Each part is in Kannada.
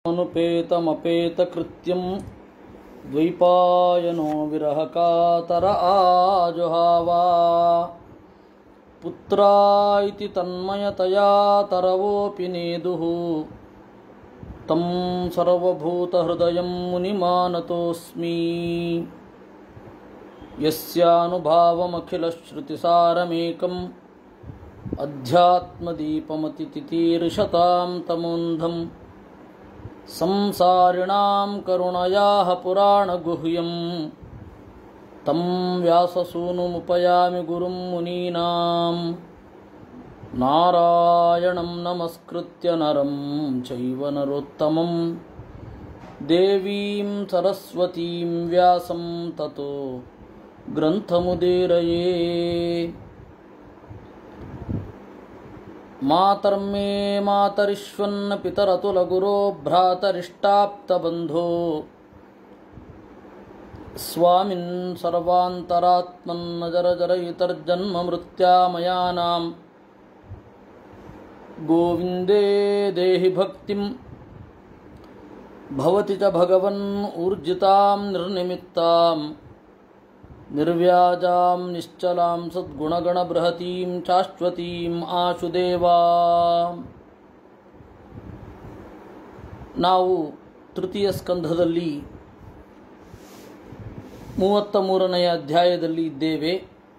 अनुपेतमपेतकृत्यं द्वैपायनो विरहकातर आजुहावा पुत्रा इति तन्मयतया तरवोऽपि नेदुः तं सर्वभूतहृदयं मुनिमानतोऽस्मि यस्यानुभावमखिलश्रुतिसारमेकम् अध्यात्मदीपमतितितीर्षतां तमोन्धम् संसारिणां करुणयाः पुराणगुह्यं तं व्याससूनुमुपयामि गुरुं मुनीनां नारायणं नमस्कृत्य नरं चैव नरोत्तमं देवीं सरस्वतीं व्यासं ततो ग्रन्थमुदीरये मातर्मे मातरिष्वन्न पितरतुलगुरो भ्रातरिष्टाप्तबन्धो स्वामिन् सर्वान्तरात्मन्नजरजरयितर्जन्ममृत्यामयानां गोविन्दे देहि भक्तिं भवति च भगवन् ऊर्जितां निर्निमित्तां निर्व्याजां निश्चलां सद्गुणगणबृहतीं ಶಾಶ್ವತೀಂ ಆಶುದೇವಾ ನಾವು ತೃತೀಯ ಸ್ಕಂಧದಲ್ಲಿ ಮೂವತ್ತ ಮೂರನೆಯ ಅಧ್ಯಾಯದಲ್ಲಿ ಇದ್ದೇವೆ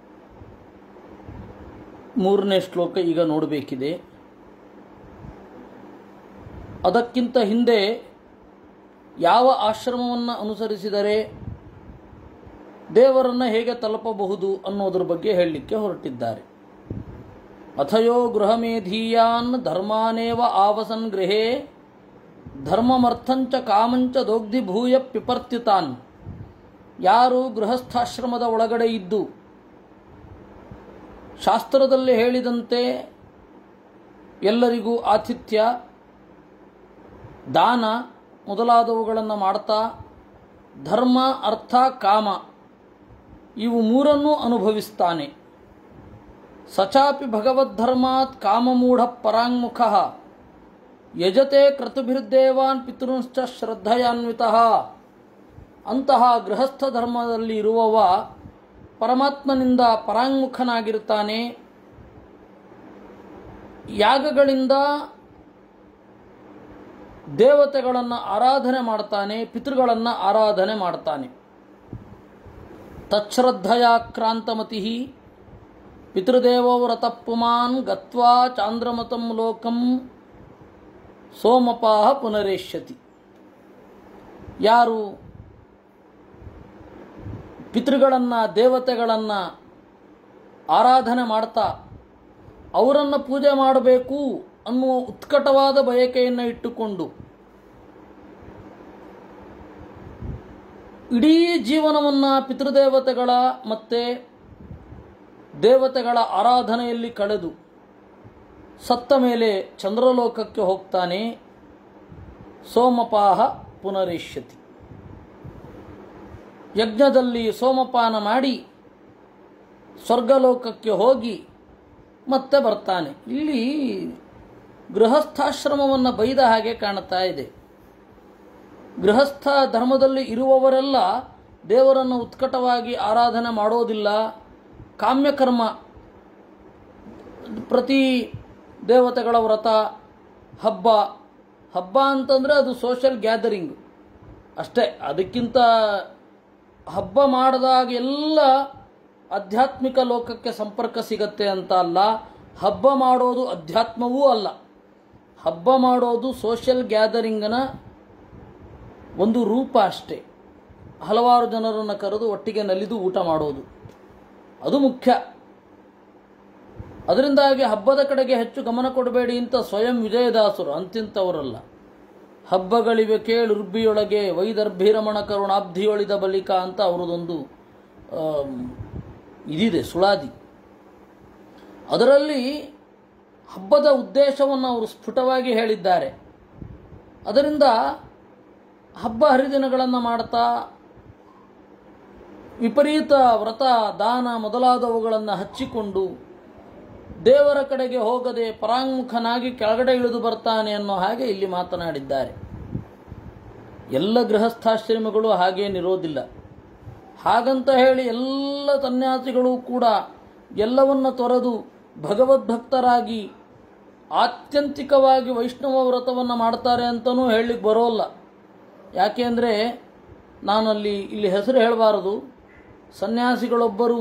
ಮೂರನೇ ಶ್ಲೋಕ ಈಗ ನೋಡಬೇಕಿದೆ ಅದಕ್ಕಿಂತ ಹಿಂದೆ ಯಾವ ಆಶ್ರಮವನ್ನು ಅನುಸರಿಸಿದರೆ ದೇವರನ್ನು ಹೇಗೆ ತಲುಪಬಹುದು ಅನ್ನೋದ್ರ ಬಗ್ಗೆ ಹೇಳಲಿಕ್ಕೆ ಹೊರಟಿದ್ದಾರೆ ಅಥಯೋ ಗೃಹಮೇಧೀಯಾನ್ ಧರ್ಮಾನೇವ ಆವಸನ್ ಗೃಹೇ ಧರ್ಮಮರ್ಥಂಚ ಕಾಮಂಚ ದೋಗ್ಧಿ ಭೂಯ ಪಿಪರ್ತ್ಯುತಾನ್ ಯಾರು ಗೃಹಸ್ಥಾಶ್ರಮದ ಒಳಗಡೆ ಇದ್ದು ಶಾಸ್ತ್ರದಲ್ಲಿ ಹೇಳಿದಂತೆ ಎಲ್ಲರಿಗೂ ಆತಿಥ್ಯ ದಾನ ಮೊದಲಾದವುಗಳನ್ನು ಮಾಡ್ತಾ ಧರ್ಮ ಅರ್ಥ ಕಾಮ ಇವು ಮೂರನ್ನೂ ಅನುಭವಿಸ್ತಾನೆ ಸಚಾಪಿ ಭಗವದ್ಧರ್ಮಾತ್ ಕಾಮಮೂಢ ಪರಾಂಗುಖ ಯಜತೆ ಕ್ರತುಭಿರ್ದೇವಾನ್ ಪಿತೃಂಶ್ಚ ಶ್ರದ್ಧೆಯಾನ್ವಿತಃ ಅಂತಹ ಗೃಹಸ್ಥ ಧರ್ಮದಲ್ಲಿ ಇರುವವ ಪರಮಾತ್ಮನಿಂದ ಪರಾಂಗುಖನಾಗಿರ್ತಾನೆ ಯಾಗಗಳಿಂದ ದೇವತೆಗಳನ್ನು ಆರಾಧನೆ ಮಾಡ್ತಾನೆ ಪಿತೃಗಳನ್ನು ಆರಾಧನೆ ಮಾಡ್ತಾನೆ ತಚ್ಶ್ರದ್ಧಯಾಕ್ರಾಂತಮತಿ ಪಿತೃದೇವವ್ರತ ಪುಮಾನ್ ಗತ್ವಾ ಚಾಂದ್ರಮತಂ ಲೋಕಂ ಸೋಮಪಾಹ ಪುನರೇಷ್ಯತಿ ಯಾರು ಪಿತೃಗಳನ್ನು ದೇವತೆಗಳನ್ನು ಆರಾಧನೆ ಮಾಡ್ತಾ ಅವರನ್ನು ಪೂಜೆ ಮಾಡಬೇಕು ಅನ್ನುವ ಉತ್ಕಟವಾದ ಬಯಕೆಯನ್ನು ಇಟ್ಟುಕೊಂಡು ಇಡೀ ಜೀವನವನ್ನು ಪಿತೃದೇವತೆಗಳ ಮತ್ತು ದೇವತೆಗಳ ಆರಾಧನೆಯಲ್ಲಿ ಕಳೆದು ಸತ್ತ ಮೇಲೆ ಚಂದ್ರಲೋಕಕ್ಕೆ ಹೋಗ್ತಾನೆ ಸೋಮಪಾಹ ಪುನರೇಷ್ಯತಿ ಯಜ್ಞದಲ್ಲಿ ಸೋಮಪಾನ ಮಾಡಿ ಸ್ವರ್ಗಲೋಕಕ್ಕೆ ಹೋಗಿ ಮತ್ತೆ ಬರ್ತಾನೆ ಇಲ್ಲಿ ಗೃಹಸ್ಥಾಶ್ರಮವನ್ನು ಬೈದ ಹಾಗೆ ಕಾಣುತ್ತಾ ಇದೆ ಗೃಹಸ್ಥ ಧರ್ಮದಲ್ಲಿ ಇರುವವರೆಲ್ಲ ದೇವರನ್ನು ಉತ್ಕಟವಾಗಿ ಆರಾಧನೆ ಮಾಡೋದಿಲ್ಲ ಕಾಮ್ಯಕರ್ಮ ಪ್ರತಿ ದೇವತೆಗಳ ವ್ರತ ಹಬ್ಬ ಹಬ್ಬ ಅಂತಂದರೆ ಅದು ಸೋಷಿಯಲ್ ಗ್ಯಾದರಿಂಗ್ ಅಷ್ಟೇ ಅದಕ್ಕಿಂತ ಹಬ್ಬ ಮಾಡಿದಾಗ ಎಲ್ಲ ಆಧ್ಯಾತ್ಮಿಕ ಲೋಕಕ್ಕೆ ಸಂಪರ್ಕ ಸಿಗತ್ತೆ ಅಂತ ಅಲ್ಲ ಹಬ್ಬ ಮಾಡೋದು ಅಧ್ಯಾತ್ಮವೂ ಅಲ್ಲ ಹಬ್ಬ ಮಾಡೋದು ಸೋಷಿಯಲ್ ಗ್ಯಾದರಿಂಗನ ಒಂದು ರೂಪ ಅಷ್ಟೇ ಹಲವಾರು ಜನರನ್ನು ಕರೆದು ಒಟ್ಟಿಗೆ ನಲಿದು ಊಟ ಮಾಡೋದು ಅದು ಮುಖ್ಯ ಅದರಿಂದಾಗಿ ಹಬ್ಬದ ಕಡೆಗೆ ಹೆಚ್ಚು ಗಮನ ಕೊಡಬೇಡಿ ಅಂತ ಸ್ವಯಂ ವಿಜಯದಾಸರು ಅಂತಿಂತವರಲ್ಲ ಹಬ್ಬಗಳಿವೆ ಕೇಳುರ್ಬಿಯೊಳಗೆ ವೈದರ್ಭಿರಮಣ ಕರುಣಾಬ್ಧಿಯೊಳಿದ ಬಳಿಕ ಅಂತ ಅವರದೊಂದು ಇದಿದೆ ಸುಳಾದಿ ಅದರಲ್ಲಿ ಹಬ್ಬದ ಉದ್ದೇಶವನ್ನು ಅವರು ಸ್ಫುಟವಾಗಿ ಹೇಳಿದ್ದಾರೆ ಅದರಿಂದ ಹಬ್ಬ ಹರಿದಿನಗಳನ್ನು ಮಾಡ್ತಾ ವಿಪರೀತ ವ್ರತ ದಾನ ಮೊದಲಾದವುಗಳನ್ನು ಹಚ್ಚಿಕೊಂಡು ದೇವರ ಕಡೆಗೆ ಹೋಗದೆ ಪರಾಂಗುಖನಾಗಿ ಕೆಳಗಡೆ ಇಳಿದು ಬರ್ತಾನೆ ಅನ್ನೋ ಹಾಗೆ ಇಲ್ಲಿ ಮಾತನಾಡಿದ್ದಾರೆ ಎಲ್ಲ ಗೃಹಸ್ಥಾಶ್ರಮಗಳು ಹಾಗೇನಿರೋದಿಲ್ಲ ಹಾಗಂತ ಹೇಳಿ ಎಲ್ಲ ಸನ್ಯಾಸಿಗಳು ಕೂಡ ಎಲ್ಲವನ್ನ ತೊರೆದು ಭಗವದ್ಭಕ್ತರಾಗಿ ಆತ್ಯಂತಿಕವಾಗಿ ವೈಷ್ಣವ ವ್ರತವನ್ನು ಮಾಡ್ತಾರೆ ಅಂತಲೂ ಹೇಳಲಿಕ್ಕೆ ಬರೋಲ್ಲ ಯಾಕೆಂದರೆ ನಾನಲ್ಲಿ ಇಲ್ಲಿ ಹೆಸರು ಹೇಳಬಾರದು ಸನ್ಯಾಸಿಗಳೊಬ್ಬರು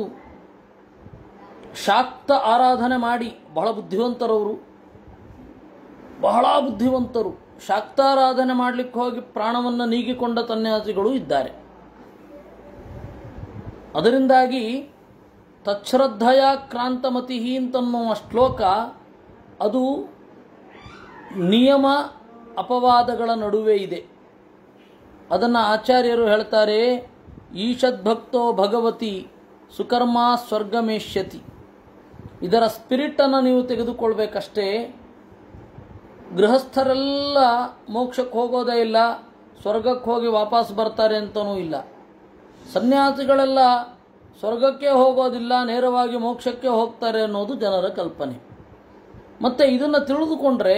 ಶಾಕ್ತ ಆರಾಧನೆ ಮಾಡಿ ಬಹಳ ಬುದ್ಧಿವಂತರವರು ಬಹಳ ಬುದ್ಧಿವಂತರು ಶಾಕ್ತಾರಾಧನೆ ಮಾಡಲಿಕ್ಕೆ ಹೋಗಿ ಪ್ರಾಣವನ್ನು ನೀಗಿಕೊಂಡ ಸನ್ಯಾಸಿಗಳು ಇದ್ದಾರೆ ಅದರಿಂದಾಗಿ ತಚ್ಶ್ರದ್ಧಯ ಕ್ರಾಂತಮತಿ ಅಂತನ್ನುವ ಶ್ಲೋಕ ಅದು ನಿಯಮ ಅಪವಾದಗಳ ನಡುವೆ ಇದೆ ಅದನ್ನು ಆಚಾರ್ಯರು ಹೇಳ್ತಾರೆ ಈಷದ್ಭಕ್ತೋ ಭಗವತಿ ಸುಕರ್ಮ ಸ್ವರ್ಗಮೇಷ್ಯತಿ ಇದರ ಸ್ಪಿರಿಟನ್ನು ನೀವು ತೆಗೆದುಕೊಳ್ಬೇಕಷ್ಟೇ ಗೃಹಸ್ಥರೆಲ್ಲ ಮೋಕ್ಷಕ್ಕೆ ಹೋಗೋದೇ ಇಲ್ಲ ಸ್ವರ್ಗಕ್ಕೆ ಹೋಗಿ ವಾಪಸ್ ಬರ್ತಾರೆ ಅಂತನೂ ಇಲ್ಲ ಸನ್ಯಾಸಿಗಳೆಲ್ಲ ಸ್ವರ್ಗಕ್ಕೆ ಹೋಗೋದಿಲ್ಲ ನೇರವಾಗಿ ಮೋಕ್ಷಕ್ಕೆ ಹೋಗ್ತಾರೆ ಅನ್ನೋದು ಜನರ ಕಲ್ಪನೆ ಮತ್ತು ಇದನ್ನು ತಿಳಿದುಕೊಂಡ್ರೆ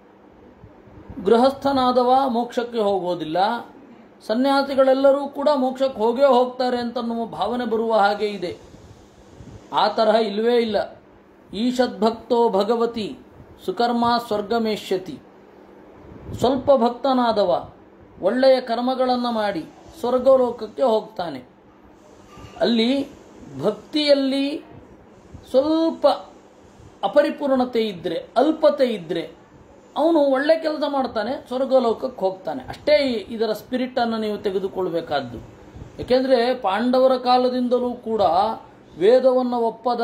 ಗೃಹಸ್ಥನಾದವ ಮೋಕ್ಷಕ್ಕೆ ಹೋಗೋದಿಲ್ಲ ಸನ್ಯಾಸಿಗಳೆಲ್ಲರೂ ಕೂಡ ಮೋಕ್ಷಕ್ಕೆ ಹೋಗೇ ಹೋಗ್ತಾರೆ ಅಂತನ್ನುವ ಭಾವನೆ ಬರುವ ಹಾಗೆ ಇದೆ ಆ ತರಹ ಇಲ್ಲವೇ ಇಲ್ಲ ಈಷದ್ಭಕ್ತೋ ಭಗವತಿ ಸುಕರ್ಮ ಸ್ವರ್ಗಮೇಷ್ಯತಿ ಸ್ವಲ್ಪ ಭಕ್ತನಾದವ ಒಳ್ಳೆಯ ಕರ್ಮಗಳನ್ನು ಮಾಡಿ ಸ್ವರ್ಗಲೋಕಕ್ಕೆ ಹೋಗ್ತಾನೆ ಅಲ್ಲಿ ಭಕ್ತಿಯಲ್ಲಿ ಸ್ವಲ್ಪ ಅಪರಿಪೂರ್ಣತೆ ಇದ್ದರೆ ಅಲ್ಪತೆ ಇದ್ದರೆ ಅವನು ಒಳ್ಳೆ ಕೆಲಸ ಮಾಡ್ತಾನೆ ಸ್ವರ್ಗಲೋಕಕ್ಕೆ ಹೋಗ್ತಾನೆ ಅಷ್ಟೇ ಇದರ ಸ್ಪಿರಿಟನ್ನು ನೀವು ತೆಗೆದುಕೊಳ್ಬೇಕಾದ್ದು ಏಕೆಂದರೆ ಪಾಂಡವರ ಕಾಲದಿಂದಲೂ ಕೂಡ ವೇದವನ್ನು ಒಪ್ಪದ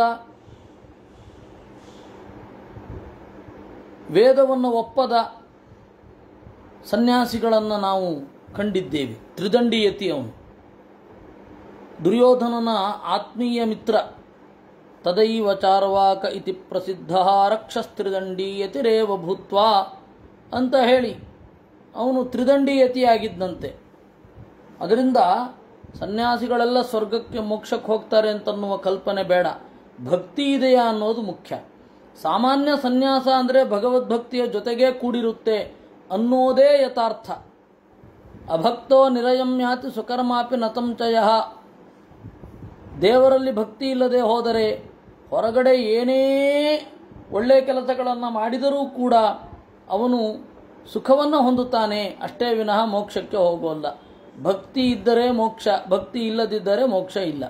ವೇದವನ್ನು ಒಪ್ಪದ ಸನ್ಯಾಸಿಗಳನ್ನು ನಾವು ಕಂಡಿದ್ದೇವೆ ತ್ರಿದಂಡಿಯತಿ ಅವನು ದುರ್ಯೋಧನನ ಆತ್ಮೀಯ ಮಿತ್ರ ತದೈವ ಚಾರ್ವಾಕ ಇತಿ ಪ್ರಸಿದ್ಧ ರಕ್ಷಸ್ತ್ರಿದಂಡೀಯತಿರೇವ ಭೂತ್ವ ಅಂತ ಹೇಳಿ ಅವನು ತ್ರಿದಂಡಿಯತಿಯಾಗಿದ್ದಂತೆ ಅದರಿಂದ ಸನ್ಯಾಸಿಗಳೆಲ್ಲ ಸ್ವರ್ಗಕ್ಕೆ ಮೋಕ್ಷಕ್ಕೆ ಹೋಗ್ತಾರೆ ಅಂತನ್ನುವ ಕಲ್ಪನೆ ಬೇಡ ಭಕ್ತಿ ಇದೆಯಾ ಅನ್ನೋದು ಮುಖ್ಯ ಸಾಮಾನ್ಯ ಸನ್ಯಾಸ ಅಂದರೆ ಭಗವದ್ಭಕ್ತಿಯ ಜೊತೆಗೇ ಕೂಡಿರುತ್ತೆ ಅನ್ನೋದೇ ಯಥಾರ್ಥ ಅಭಕ್ತೋ ನಿರಯಮ್ಯಾತಿ ಸುಕರ್ಮಾಪಿ ನತಂಚಯ ದೇವರಲ್ಲಿ ಭಕ್ತಿ ಇಲ್ಲದೆ ಹೋದರೆ ಹೊರಗಡೆ ಏನೇ ಒಳ್ಳೆಯ ಕೆಲಸಗಳನ್ನು ಮಾಡಿದರೂ ಕೂಡ ಅವನು ಸುಖವನ್ನು ಹೊಂದುತ್ತಾನೆ ಅಷ್ಟೇ ವಿನಃ ಮೋಕ್ಷಕ್ಕೆ ಹೋಗೋಲ್ಲ ಭಕ್ತಿ ಇದ್ದರೆ ಮೋಕ್ಷ ಭಕ್ತಿ ಇಲ್ಲದಿದ್ದರೆ ಮೋಕ್ಷ ಇಲ್ಲ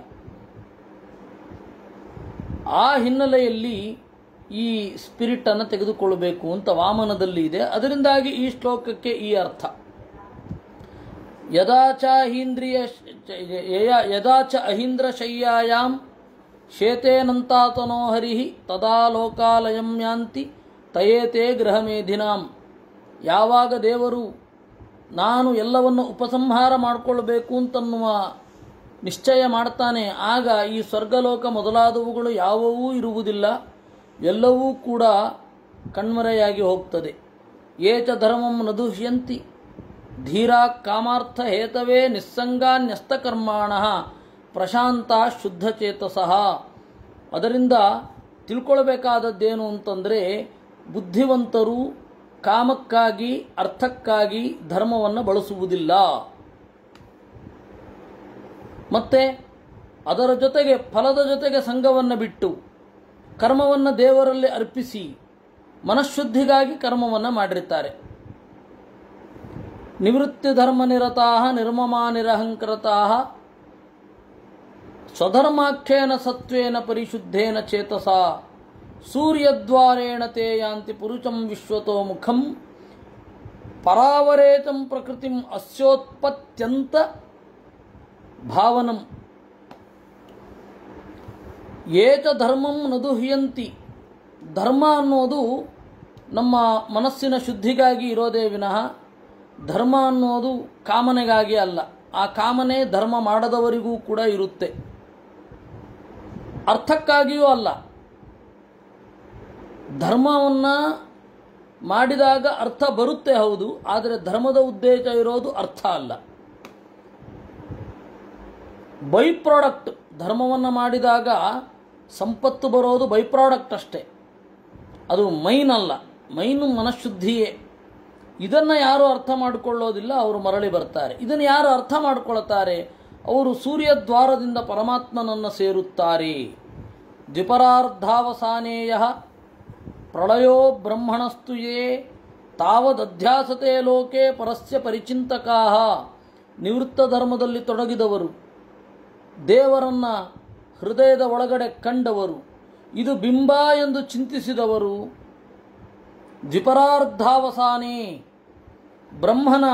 ಆ ಹಿನ್ನೆಲೆಯಲ್ಲಿ ಈ ಸ್ಪಿರಿಟನ್ನು ತೆಗೆದುಕೊಳ್ಳಬೇಕು ಅಂತ ವಾಮನದಲ್ಲಿ ಇದೆ ಅದರಿಂದಾಗಿ ಈ ಶ್ಲೋಕಕ್ಕೆ ಈ ಅರ್ಥ ಯದಾಚ ಅಹೀಂದ್ರಿಯ ಯದಾಚ ಅಹೀಂದ್ರ ಶಯ್ಯಾಯಾಂ ಶೇತೇನಂತಾತನೋ ಹರಿ ತದಾ ಲೋಕಾಲಯಂ ಯಾಂತಿ ತಯೇತೆ ಗೃಹಮೇಧಿನಾಂ ಯಾವಾಗ ದೇವರು ನಾನು ಎಲ್ಲವನ್ನು ಉಪಸಂಹಾರ ಮಾಡಿಕೊಳ್ಬೇಕು ಅಂತನ್ನುವ ನಿಶ್ಚಯ ಮಾಡ್ತಾನೆ ಆಗ ಈ ಸ್ವರ್ಗಲೋಕ ಮೊದಲಾದವುಗಳು ಯಾವುವೂ ಇರುವುದಿಲ್ಲ ಎಲ್ಲವೂ ಕೂಡ ಕಣ್ಮರೆಯಾಗಿ ಹೋಗ್ತದೆ ಏಚ ಧರ್ಮಂ ನದುಹ್ಯಂತಿ ಧೀರಾ ಕಾಮಾರ್ಥ ಹೇತವೇ ನಿಸ್ಸಂಗಾನ್ಯಸ್ತಕರ್ಮಾಣ ಪ್ರಶಾಂತ ಶುದ್ಧಚೇತಸಃ ಅದರಿಂದ ತಿಳ್ಕೊಳ್ಬೇಕಾದದ್ದೇನು ಅಂತಂದರೆ ಬುದ್ಧಿವಂತರು ಕಾಮಕ್ಕಾಗಿ ಅರ್ಥಕ್ಕಾಗಿ ಧರ್ಮವನ್ನು ಬಳಸುವುದಿಲ್ಲ ಮತ್ತೆ ಅದರ ಜೊತೆಗೆ ಫಲದ ಜೊತೆಗೆ ಸಂಘವನ್ನು ಬಿಟ್ಟು ಕರ್ಮವನ್ನು ದೇವರಲ್ಲಿ ಅರ್ಪಿಸಿ ಮನಃಶುದ್ಧಿಗಾಗಿ ಕರ್ಮವನ್ನು ಮಾಡಿರ್ತಾರೆ ನಿವೃತ್ತಿ ಧರ್ಮ ನಿರತಾ ನಿರ್ಮಮಾ ನಿರಹಂಕೃತಾ ಸ್ವಧರ್ಮಾಖ್ಯೇನ ಸತ್ವೇನ ಪರಿಶುದ್ಧೇನ ಚೇತಸ ಸೂರ್ಯದ್ವಾರೇಣ ತೇ ಯಾಂತಿ ಪುರುಷಂ ವಿಶ್ವತೋ ಮುಖಂ ಪರಾವರೇತಂ ಪ್ರಕೃತಿಂ ಅಸ್ಯೋತ್ಪತ್ಯಂತ ಭಾವನಂ ಏಚ ಧರ್ಮಂ ನದುಹ್ಯಂತಿ ಧರ್ಮ ಅನ್ನೋದು ನಮ್ಮ ಮನಸ್ಸಿನ ಶುದ್ಧಿಗಾಗಿ ಇರೋದೇ ವಿನಃ ಧರ್ಮ ಅನ್ನೋದು ಕಾಮನೆಗಾಗಿ ಅಲ್ಲ ಆ ಕಾಮನೆ ಧರ್ಮ ಮಾಡದವರಿಗೂ ಕೂಡ ಇರುತ್ತೆ ಅರ್ಥಕ್ಕಾಗಿಯೂ ಅಲ್ಲ ಧರ್ಮವನ್ನು ಮಾಡಿದಾಗ ಅರ್ಥ ಬರುತ್ತೆ ಹೌದು ಆದರೆ ಧರ್ಮದ ಉದ್ದೇಶ ಇರೋದು ಅರ್ಥ ಅಲ್ಲ ಬೈ ಪ್ರಾಡಕ್ಟ್ ಧರ್ಮವನ್ನು ಮಾಡಿದಾಗ ಸಂಪತ್ತು ಬರೋದು ಬೈ ಪ್ರಾಡಕ್ಟ್ ಅಷ್ಟೇ ಅದು ಮೈನ್ ಅಲ್ಲ ಮೈನು ಮನಃಶುದ್ಧಿಯೇ ಇದನ್ನು ಯಾರು ಅರ್ಥ ಮಾಡಿಕೊಳ್ಳೋದಿಲ್ಲ ಅವರು ಮರಳಿ ಬರ್ತಾರೆ ಇದನ್ನು ಯಾರು ಅರ್ಥ ಮಾಡಿಕೊಳ್ತಾರೆ ಅವರು ಸೂರ್ಯ ದ್ವಾರದಿಂದ ಪರಮಾತ್ಮನನ್ನು ಸೇರುತ್ತಾರೆ ದ್ವಿಪರಾರ್ಧಾವಸಾನೇಯ ಪ್ರಳಯೋ ಬ್ರಹ್ಮಣಸ್ತು ಯೇ ತಾವದಧ್ಯಾಸತೆ ಲೋಕೆ ಪರಸ್ಯ ಪರಿಚಿಂತಕಾ ನಿವೃತ್ತ ಧರ್ಮದಲ್ಲಿ ತೊಡಗಿದವರು ದೇವರನ್ನ ಹೃದಯದ ಒಳಗಡೆ ಕಂಡವರು ಇದು ಬಿಂಬ ಎಂದು ಚಿಂತಿಸಿದವರು ದ್ವಿಪರಾರ್ಧಾವಸಾನೆ ಬ್ರಹ್ಮನ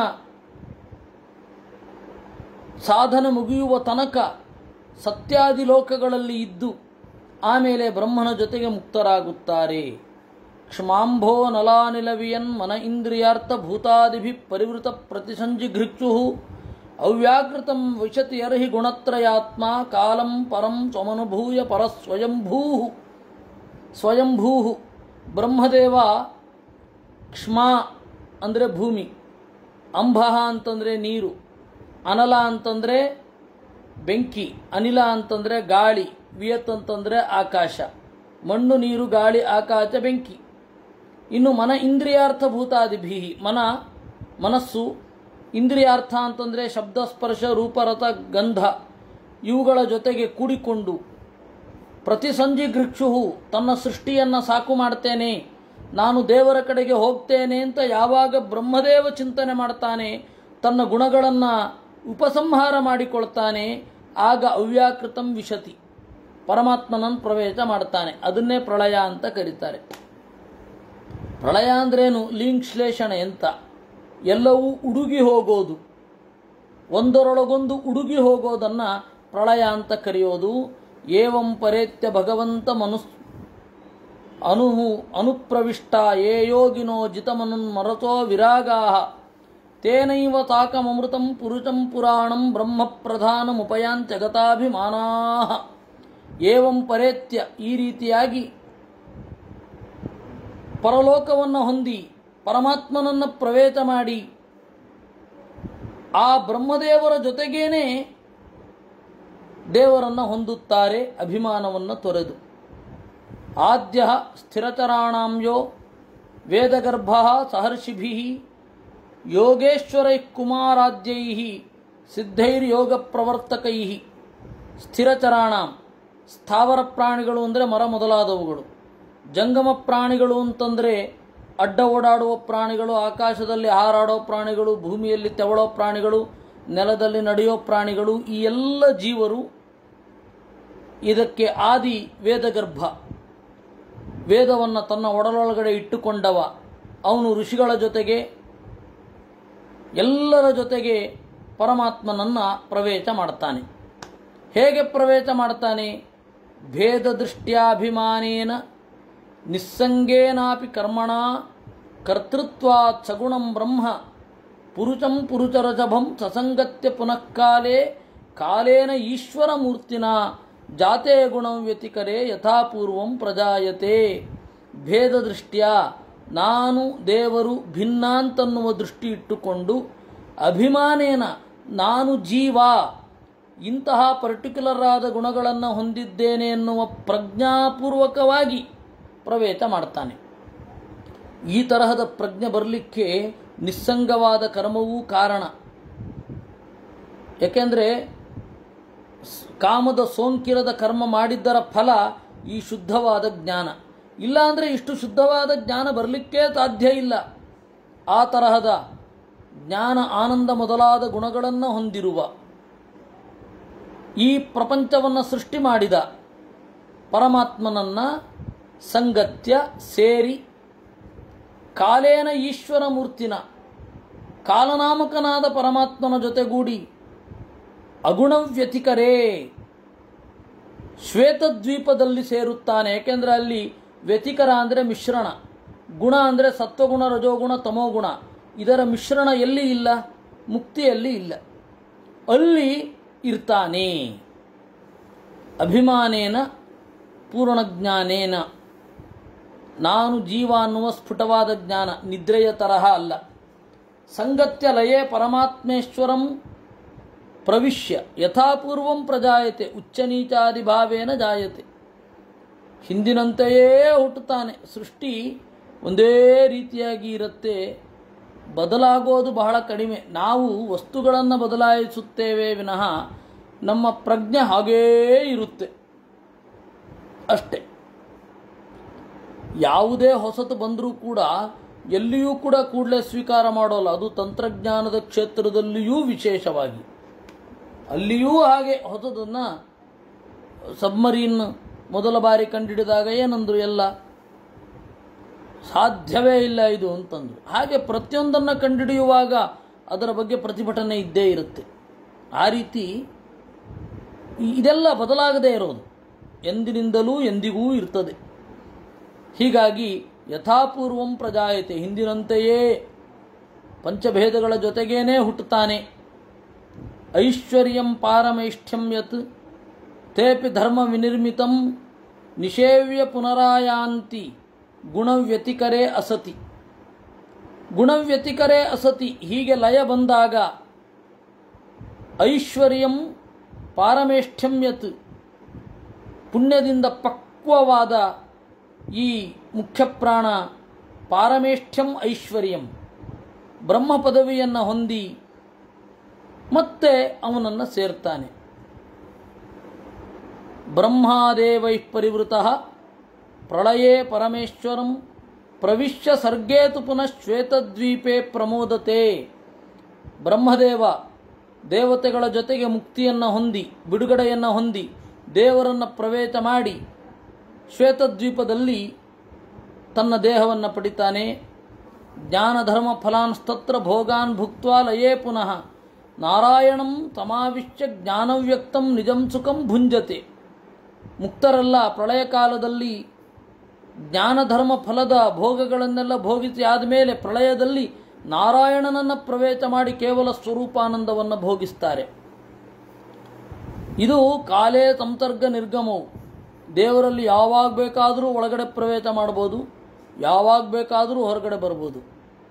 ಸಾಧನೆ ಮುಗಿಯುವ ತನಕ ಸತ್ಯಾದಿ ಲೋಕಗಳಲ್ಲಿ ಇದ್ದು ಆಮೇಲೆ ಬ್ರಹ್ಮನ ಜೊತೆಗೆ ಮುಕ್ತರಾಗುತ್ತಾರೆ ಕ್ಷಮಾಂಭೋ ನಲಾನಿಲವಿಯನ್ ಮನ ಇಂದ್ರಿಯಾರ್ಥ ಭೂತಾದಿಭಿ ಪರಿವೃತ ಪ್ರತಿಸಂಜಿಘೃಕ್ಷು ಅವ್ಯಾಕೃತಂ ವಿಶತಿ ಅರ್ಹಿ ಗುಣತ್ರಯಾತ್ಮ ಕಾಲಂ ಪರಂ ಸ್ವಮನುಭೂಯ ಪರಸ್ವಯಂಭೂ ಸ್ವಯಂಭೂ ಬ್ರಹ್ಮದೇವ ಕ್ಷ್ಮ ಅಂದರೆ ಭೂಮಿ ಅಂಬಹ ಅಂತಂದರೆ ನೀರು ಅನಲ ಅಂತಂದರೆ ಬೆಂಕಿ ಅನಿಲ ಅಂತಂದರೆ ಗಾಳಿ ವಿಯತ್ ಅಂತಂದರೆ ಆಕಾಶ ಮಣ್ಣು ನೀರು ಗಾಳಿ ಆಕಾಶ ಬೆಂಕಿ ಇನ್ನು ಮನ ಇಂದ್ರಿಯಾರ್ಥ ಭೂತಾದಿಭಿ ಮನ ಮನಸ್ಸು ಇಂದ್ರಿಯಾರ್ಥ ಅಂತಂದರೆ ಶಬ್ದ ಸ್ಪರ್ಶ ರೂಪರಥ ಗಂಧ ಇವುಗಳ ಜೊತೆಗೆ ಕೂಡಿಕೊಂಡು ಪ್ರತಿಸಂಜಿ ಗೃಕ್ಷುಹು ತನ್ನ ಸೃಷ್ಟಿಯನ್ನು ಸಾಕು ಮಾಡ್ತೇನೆ ನಾನು ದೇವರ ಕಡೆಗೆ ಹೋಗ್ತೇನೆ ಅಂತ ಯಾವಾಗ ಬ್ರಹ್ಮದೇವ ಚಿಂತನೆ ಮಾಡ್ತಾನೆ ತನ್ನ ಗುಣಗಳನ್ನು ಉಪಸಂಹಾರ ಮಾಡಿಕೊಳ್ತಾನೆ ಆಗ ಅವ್ಯಾಕೃತಂ ವಿಶತಿ ಪರಮಾತ್ಮನನ್ನು ಪ್ರವೇಶ ಮಾಡ್ತಾನೆ ಅದನ್ನೇ ಪ್ರಳಯ ಅಂತ ಕರೀತಾರೆ ಪ್ರಳಯ ಅಂದ್ರೇನು ಲಿಂಕ್ಶ್ಲೇಷಣೆ ಅಂತ ಎಲ್ಲವೂ ಉಡುಗಿ ಹೋಗೋದು ಒಂದರೊಳಗೊಂದು ಉಡುಗಿ ಹೋಗೋದನ್ನು ಪ್ರಳಯ ಅಂತ ಕರೆಯೋದು ಏವಂ ಪರೇತ್ಯ ಭಗವಂತ ಮನುಸ್ ಅನು ಅನುಪ್ರವಿಷ್ಟ ಯೇ ಯೋಗಿನೋ ಜಿತಮನುನ್ಮರತೋ ವಿರಾಗಾ ತೇನೈವ ತಾಕಮೃತಂ ಪುರುಷಂ ಪುರಾಣಂ ಬ್ರಹ್ಮ ಪ್ರಧಾನಮುಪಯಾಂತ್ಯಗತಾಭಿಮಾನಾ ಏವಂ ಪರೇತ್ಯ ಈ ರೀತಿಯಾಗಿ ಪರಲೋಕವನ್ನು ಹೊಂದಿ ಪರಮಾತ್ಮನನ್ನು ಪ್ರವೇಶ ಮಾಡಿ ಆ ಬ್ರಹ್ಮದೇವರ ಜೊತೆಗೇನೆ ದೇವರನ್ನು ಹೊಂದುತ್ತಾರೆ ಅಭಿಮಾನವನ್ನು ತೊರೆದು ಆದ್ಯ ಸ್ಥಿರಚರಾಣಾಂಯೋ ವೇದಗರ್ಭ ಸಹರ್ಷಿಭಿ ಯೋಗೇಶ್ವರೈ ಕುಮಾರಾದ್ಯೈ ಸಿದ್ಧೈರ್ಯೋಗ ಪ್ರವರ್ತಕೈ ಸ್ಥಿರಚರಾಣಾಂ ಸ್ಥಾವರ ಪ್ರಾಣಿಗಳು ಅಂದರೆ ಮರ ಮೊದಲಾದವುಗಳು ಜಂಗಮ ಪ್ರಾಣಿಗಳು ಅಂತಂದರೆ ಅಡ್ಡ ಓಡಾಡುವ ಪ್ರಾಣಿಗಳು ಆಕಾಶದಲ್ಲಿ ಹಾರಾಡೋ ಪ್ರಾಣಿಗಳು ಭೂಮಿಯಲ್ಲಿ ತೆವಳೋ ಪ್ರಾಣಿಗಳು ನೆಲದಲ್ಲಿ ನಡೆಯೋ ಪ್ರಾಣಿಗಳು ಈ ಎಲ್ಲ ಜೀವರು ಇದಕ್ಕೆ ಆದಿ ವೇದಗರ್ಭ ವೇದವನ್ನು ತನ್ನ ಒಡಲೊಳಗಡೆ ಇಟ್ಟುಕೊಂಡವ ಅವನು ಋಷಿಗಳ ಜೊತೆಗೆ ಎಲ್ಲರ ಜೊತೆಗೆ ಪರಮಾತ್ಮನನ್ನು ಪ್ರವೇಶ ಮಾಡ್ತಾನೆ ಹೇಗೆ ಪ್ರವೇಶ ಮಾಡ್ತಾನೆ ಭೇದ ದೃಷ್ಟ್ಯಾಭಿಮಾನೇನ ನಿಸ್ಸಂಗೇನಾಪಿ ಕರ್ಮಣ ಕರ್ತೃತ್ವಾತ್ ಸಗುಣಂ ಬ್ರಹ್ಮ ಪುರುಷಂ ಪುರುಷರಜಭಂ ಸಸಂಗತ್ಯ ಪುನಃ ಕಾಲೇ ಕಾಲೇನ ಈಶ್ವರ ಮೂರ್ತಿನ ಜಾತೆ ಗುಣಂ ವ್ಯತಿಕರೆ ಯಥಾಪೂರ್ವಂ ಪ್ರಜಾಯತೆ ಭೇದ ದೃಷ್ಟ್ಯ ನಾನು ದೇವರು ಭಿನ್ನ ಅಂತನ್ನುವ ದೃಷ್ಟಿ ಇಟ್ಟುಕೊಂಡು ಅಭಿಮಾನೇನ ನಾನು ಜೀವ ಇಂತಹ ಪರ್ಟಿಕ್ಯುಲರ್ ಆದ ಗುಣಗಳನ್ನು ಹೊಂದಿದ್ದೇನೆ ಎನ್ನುವ ಪ್ರಜ್ಞಾಪೂರ್ವಕವಾಗಿ ಪ್ರವೇಶ ಮಾಡ್ತಾನೆ ಈ ತರಹದ ಪ್ರಜ್ಞೆ ಬರಲಿಕ್ಕೆ ನಿಸ್ಸಂಗವಾದ ಕರ್ಮವೂ ಕಾರಣ ಯಾಕೆಂದರೆ ಕಾಮದ ಸೋಂಕಿರದ ಕರ್ಮ ಮಾಡಿದ್ದರ ಫಲ ಈ ಶುದ್ಧವಾದ ಜ್ಞಾನ ಇಲ್ಲ ಅಂದರೆ ಇಷ್ಟು ಶುದ್ಧವಾದ ಜ್ಞಾನ ಬರಲಿಕ್ಕೇ ಸಾಧ್ಯ ಇಲ್ಲ ಆ ತರಹದ ಜ್ಞಾನ ಆನಂದ ಮೊದಲಾದ ಗುಣಗಳನ್ನು ಹೊಂದಿರುವ ಈ ಪ್ರಪಂಚವನ್ನು ಸೃಷ್ಟಿ ಮಾಡಿದ ಪರಮಾತ್ಮನನ್ನ ಸಂಗತ್ಯ ಸೇರಿ ಕಾಲೇನ ಈಶ್ವರ ಮೂರ್ತಿನ ಕಾಲನಾಮಕನಾದ ಪರಮಾತ್ಮನ ಜೊತೆಗೂಡಿ ಅಗುಣವ್ಯತಿಕರೇ ಶ್ವೇತದ್ವೀಪದಲ್ಲಿ ಸೇರುತ್ತಾನೆ ಯಾಕೆಂದರೆ ಅಲ್ಲಿ ವ್ಯತಿಕರ ಅಂದರೆ ಮಿಶ್ರಣ ಗುಣ ಅಂದರೆ ಸತ್ವಗುಣ ರಜೋಗುಣ ತಮೋಗುಣ ಇದರ ಮಿಶ್ರಣ ಎಲ್ಲಿ ಇಲ್ಲ ಮುಕ್ತಿಯಲ್ಲಿ ಇಲ್ಲ ಅಲ್ಲಿ ಇರ್ತಾನೆ ಅಭಿಮಾನೇನ ಪೂರ್ಣಜ್ಞಾನೇನ ನಾನು ಜೀವ ಅನ್ನುವ ಸ್ಫುಟವಾದ ಜ್ಞಾನ ನಿದ್ರೆಯ ತರಹ ಅಲ್ಲ ಸಂಗತ್ಯ ಲಯೇ ಪರಮಾತ್ಮೇಶ್ವರಂ ಪ್ರವಿಶ್ಯ ಯಥಾಪೂರ್ವಂ ಪ್ರಜಾಯತೆ ಉಚ್ಚನೀಚಾದಿಭಾವೇನ ಜಾಯತೆ ಹಿಂದಿನಂತೆಯೇ ಹುಟ್ಟುತ್ತಾನೆ ಸೃಷ್ಟಿ ಒಂದೇ ರೀತಿಯಾಗಿ ಇರುತ್ತೆ ಬದಲಾಗೋದು ಬಹಳ ಕಡಿಮೆ ನಾವು ವಸ್ತುಗಳನ್ನು ಬದಲಾಯಿಸುತ್ತೇವೆ ವಿನಃ ನಮ್ಮ ಪ್ರಜ್ಞೆ ಹಾಗೇ ಇರುತ್ತೆ ಅಷ್ಟೇ ಯಾವುದೇ ಹೊಸತು ಬಂದರೂ ಕೂಡ ಎಲ್ಲಿಯೂ ಕೂಡ ಕೂಡಲೇ ಸ್ವೀಕಾರ ಮಾಡೋಲ್ಲ ಅದು ತಂತ್ರಜ್ಞಾನದ ಕ್ಷೇತ್ರದಲ್ಲಿಯೂ ವಿಶೇಷವಾಗಿ ಅಲ್ಲಿಯೂ ಹಾಗೆ ಹೊಸದನ್ನು ಸಬ್ಮರೀನ್ ಮೊದಲ ಬಾರಿ ಕಂಡಿಡಿದಾಗ ಏನಂದ್ರು ಎಲ್ಲ ಸಾಧ್ಯವೇ ಇಲ್ಲ ಇದು ಅಂತಂದ್ರು ಹಾಗೆ ಪ್ರತಿಯೊಂದನ್ನು ಕಂಡುಹಿಡಿಯುವಾಗ ಅದರ ಬಗ್ಗೆ ಪ್ರತಿಭಟನೆ ಇದ್ದೇ ಇರುತ್ತೆ ಆ ರೀತಿ ಈ- ಇದೆಲ್ಲ ಬದಲಾಗದೇ ಇರೋದು ಎಂದಿನಿಂದಲೂ ಎಂದಿಗೂ ಇರ್ತದೆ ಹೀಗಾಗಿ ಯಥಾಪೂರ್ವಂ ಪ್ರಜಾಯತೆ ಹಿಂದಿನಂತೆಯೇ ಪಂಚಭೇದಗಳ ಜೊತೆಗೇನೆ ಹುಟ್ಟುತ್ತಾನೆ ಐಶ್ವರ್ಯಂ ಪಾರಮೈಷ್ಠ್ಯಂ ಯತ್ ತೇಪಿ ಧರ್ಮ ವಿನಿರ್ಮಿತಂ ನಿಷೇವ್ಯ ಪುನರಾಯಾಂತಿ ಗುಣವ್ಯತಿಕರೇ ಅಸತಿ ಗುಣವ್ಯತಿಕರೇ ಅಸತಿ ಹೀಗೆ ಲಯ ಬಂದಾಗ ಐಶ್ವರ್ಯಂ ಪಾರಮೇಷ್ಠ್ಯಂ ಯತ್ ಪುಣ್ಯದಿಂದ ಪಕ್ವವಾದ ಈ ಮುಖ್ಯ ಪ್ರಾಣ ಪಾರಮೇಷ್ಠ್ಯಂ ಐಶ್ವರ್ಯಂ ಬ್ರಹ್ಮ ಪದವಿಯನ್ನು ಹೊಂದಿ ಮತ್ತೆ ಅವನನ್ನು ಸೇರ್ತಾನೆ ಬ್ರಹ್ಮಾದೇವೈ ಪರಿವೃತ ಪ್ರಳಯೇ ಪರಮೇಶ್ವರಂ ಪ್ರವಿಶ್ಯ ಸರ್ಗೇತು ಪುನಃ ಶ್ವೇತದ್ವೀಪೆ ಪ್ರಮೋದತೆ ಬ್ರಹ್ಮದೇವ ದೇವತೆಗಳ ಜೊತೆಗೆ ಮುಕ್ತಿಯನ್ನು ಹೊಂದಿ ಬಿಡುಗಡೆಯನ್ನು ಹೊಂದಿ ದೇವರನ್ನು ಪ್ರವೇಶ ಮಾಡಿ ಶ್ವೇತದ್ವೀಪದಲ್ಲಿ ತನ್ನ ದೇಹವನ್ನು ಪಡಿತಾನೆ ಜ್ಞಾನಧರ್ಮ ಫಲಾನ್ಸ್ತತ್ರ ಭೋಗಾನ್ ಭುಕ್ತ್ವಾ ಲಯೇ ಪುನಃ ನಾರಾಯಣಂ ಸಮಾವಿಶ್ಯ ಜ್ಞಾನವ್ಯಕ್ತಂ ನಿಜಂ ಸುಖಂ ಭುಂಜತೆ ಮುಕ್ತರಲ್ಲ ಪ್ರಳಯ ಕಾಲದಲ್ಲಿ ಜ್ಞಾನಧರ್ಮ ಫಲದ ಭೋಗಗಳನ್ನೆಲ್ಲ ಭೋಗಿಸಿ ಆದಮೇಲೆ ಪ್ರಳಯದಲ್ಲಿ ನಾರಾಯಣನನ್ನು ಪ್ರವೇಶ ಮಾಡಿ ಕೇವಲ ಸ್ವರೂಪಾನಂದವನ್ನು ಭೋಗಿಸ್ತಾರೆ ಇದು ಕಾಲೇ ಸಂಸರ್ಗ ನಿರ್ಗಮವು ದೇವರಲ್ಲಿ ಯಾವಾಗ ಬೇಕಾದರೂ ಒಳಗಡೆ ಪ್ರವೇಶ ಮಾಡ್ಬೋದು ಯಾವಾಗ ಬೇಕಾದರೂ ಹೊರಗಡೆ ಬರ್ಬೋದು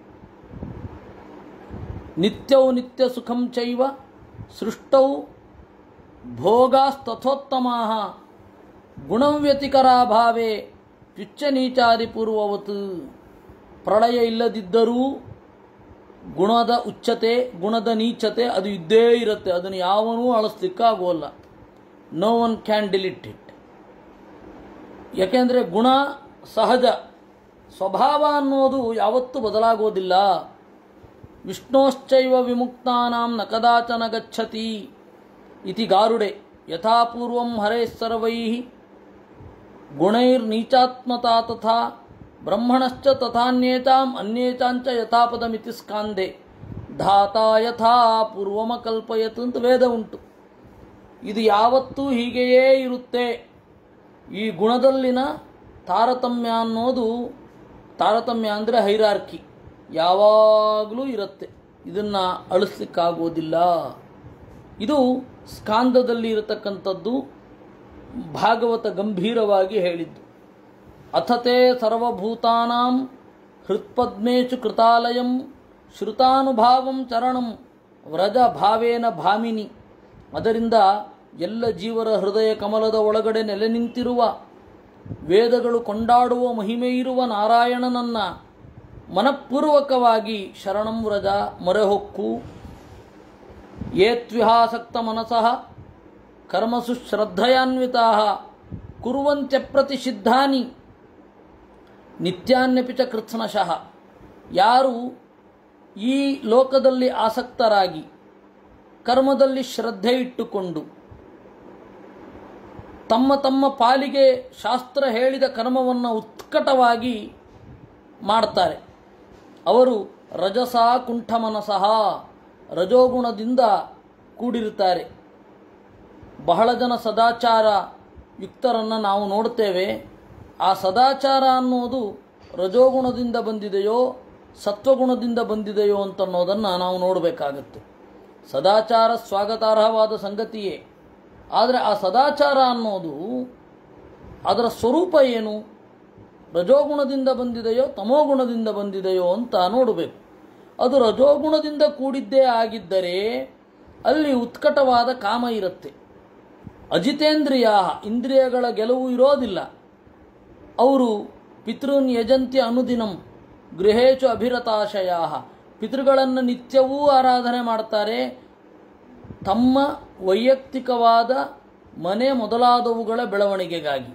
ನಿತ್ಯವು ನಿತ್ಯ ಸುಖಂ ಚೈವ ಸೃಷ್ಟೌ ಭೋಗಾಸ್ತಥೋತ್ತಮಾ ಗುಣವ್ಯತಿಕರಾಭಾವೇ ತ್ಯುಚ್ಚ ನೀಚಾದಿ ಪೂರ್ವವತ್ ಪ್ರಳಯ ಇಲ್ಲದಿದ್ದರೂ ಗುಣದ ಉಚ್ಚತೆ ಗುಣದ ನೀಚತೆ ಅದು ಇದ್ದೇ ಇರುತ್ತೆ ಅದನ್ನು ಯಾವನೂ ಅಳಿಸ್ಲಿಕ್ಕಾಗೋಲ್ಲ no one can delete it ಯಾಕೆಂದರೆ ಗುಣ ಸಹಜ ಸ್ವಭಾವ ಅನ್ನೋದು ಯಾವತ್ತೂ ಬದಲಾಗೋದಿಲ್ಲ ವಿಷ್ಣೋಶ್ಚೈವ ವಿಮುಕ್ತಾನಾಂ ನ ಕದಾಚನ ಗಚ್ಚತಿ ಇತಿ ಗಾರುಡೆ ಯಥಾಪೂರ್ವಂ ಹರೇಃ ಸರ್ವೈಃ ಗುಣೈರ್ನೀಚಾತ್ಮತಾ ತಥಾ ಬ್ರಹ್ಮಣಶ್ಚ ತಥಾನ್ಯೇತಾಂ ಅನ್ಯೇತಾಂಚ ಯಥಾಪದಮಿತಿ ಸ್ಕಾಂದೆ ಧಾತಾ ಯಥಾ ಪೂರ್ವಮಕಲ್ಪಯತ್ ಅಂತ ವೇದ ಉಂಟು ಇದು ಯಾವತ್ತೂ ಹೀಗೆಯೇ ಇರುತ್ತೆ ಈ ಗುಣದಲ್ಲಿನ ತಾರತಮ್ಯ ಅನ್ನೋದು ತಾರತಮ್ಯ ಅಂದರೆ ಹೈರಾರ್ಕಿ ಯಾವಾಗಲೂ ಇರುತ್ತೆ ಇದನ್ನು ಅಳಿಸ್ಲಿಕ್ಕಾಗೋದಿಲ್ಲ ಇದು ಸ್ಕಾಂದದಲ್ಲಿ ಇರತಕ್ಕಂಥದ್ದು ಭಾಗವತ ಗಂಭೀರವಾಗಿ ಹೇಳಿದ್ದು ಅಥತೆ ಸರ್ವಭೂತಾನಾಂ ಹೃತ್ಪದ್ಮೇಶು ಕೃತಾಲಯಂ ಶ್ರುತಾನುಭಾವಂ ಚರಣಂ ವ್ರಜ ಭಾವೇನ ಭಾಮಿನಿ ಅದರಿಂದ ಎಲ್ಲ ಜೀವರ ಹೃದಯ ಕಮಲದ ಒಳಗಡೆ ನೆಲೆ ನಿಂತಿರುವ ವೇದಗಳು ಕೊಂಡಾಡುವ ಮಹಿಮೆಯಿರುವ ನಾರಾಯಣನನ್ನ ಮನಪೂರ್ವಕವಾಗಿ ಶರಣಂ ವ್ರಜ ಮೊರೆಹೊಕ್ಕು ಏತ್ವಿಹಾಸಕ್ತ ಮನಸಃ ಕರ್ಮಸು ಶ್ರದ್ಧಯಾನ್ವಿತಾ ಕುರುವಂತ್ಯ ಪ್ರತಿಷಿದ್ಧಾನಿ ನಿತ್ಯಾನ್ಯಪಿ ಚ ಕೃತ್ಸ್ನಶಃ ಯಾರು ಈ ಲೋಕದಲ್ಲಿ ಆಸಕ್ತರಾಗಿ ಕರ್ಮದಲ್ಲಿ ಶ್ರದ್ಧೆ ಇಟ್ಟುಕೊಂಡು ತಮ್ಮ ತಮ್ಮ ಪಾಲಿಗೆ ಶಾಸ್ತ್ರ ಹೇಳಿದ ಕರ್ಮವನ್ನು ಉತ್ಕಟವಾಗಿ ಮಾಡ್ತಾರೆ ಅವರು ರಜಸ ಕುಂಠ ಮನಸಃ ರಜೋಗುಣದಿಂದ ಕೂಡಿರುತ್ತಾರೆ ಬಹಳ ಜನ ಸದಾಚಾರ ಯುಕ್ತರನ್ನು ನಾವು ನೋಡ್ತೇವೆ ಆ ಸದಾಚಾರ ಅನ್ನೋದು ರಜೋಗುಣದಿಂದ ಬಂದಿದೆಯೋ ಸತ್ವಗುಣದಿಂದ ಬಂದಿದೆಯೋ ಅಂತನ್ನೋದನ್ನು ನಾವು ನೋಡಬೇಕಾಗತ್ತೆ ಸದಾಚಾರ ಸ್ವಾಗತಾರ್ಹವಾದ ಸಂಗತಿಯೇ ಆದರೆ ಆ ಸದಾಚಾರ ಅನ್ನೋದು ಅದರ ಸ್ವರೂಪ ಏನು ರಜೋಗುಣದಿಂದ ಬಂದಿದೆಯೋ ತಮೋಗುಣದಿಂದ ಬಂದಿದೆಯೋ ಅಂತ ನೋಡಬೇಕು ಅದು ರಜೋಗುಣದಿಂದ ಕೂಡಿದ್ದೇ ಆಗಿದ್ದರೆ ಅಲ್ಲಿ ಉತ್ಕಟವಾದ ಕಾಮ ಇರುತ್ತೆ ಅಜಿತೇಂದ್ರಿಯ ಇಂದ್ರಿಯಗಳ ಗೆಲುವು ಇರೋದಿಲ್ಲ ಅವರು ಪಿತೃನ್ ಯಜಂತ್ಯ ಅನುದಿನಂ ಗೃಹೇಚು ಅಭಿರತಾಶಯ ಪಿತೃಗಳನ್ನು ನಿತ್ಯವೂ ಆರಾಧನೆ ಮಾಡ್ತಾರೆ ತಮ್ಮ ವೈಯಕ್ತಿಕವಾದ ಮನೆ ಮೊದಲಾದವುಗಳ ಬೆಳವಣಿಗೆಗಾಗಿ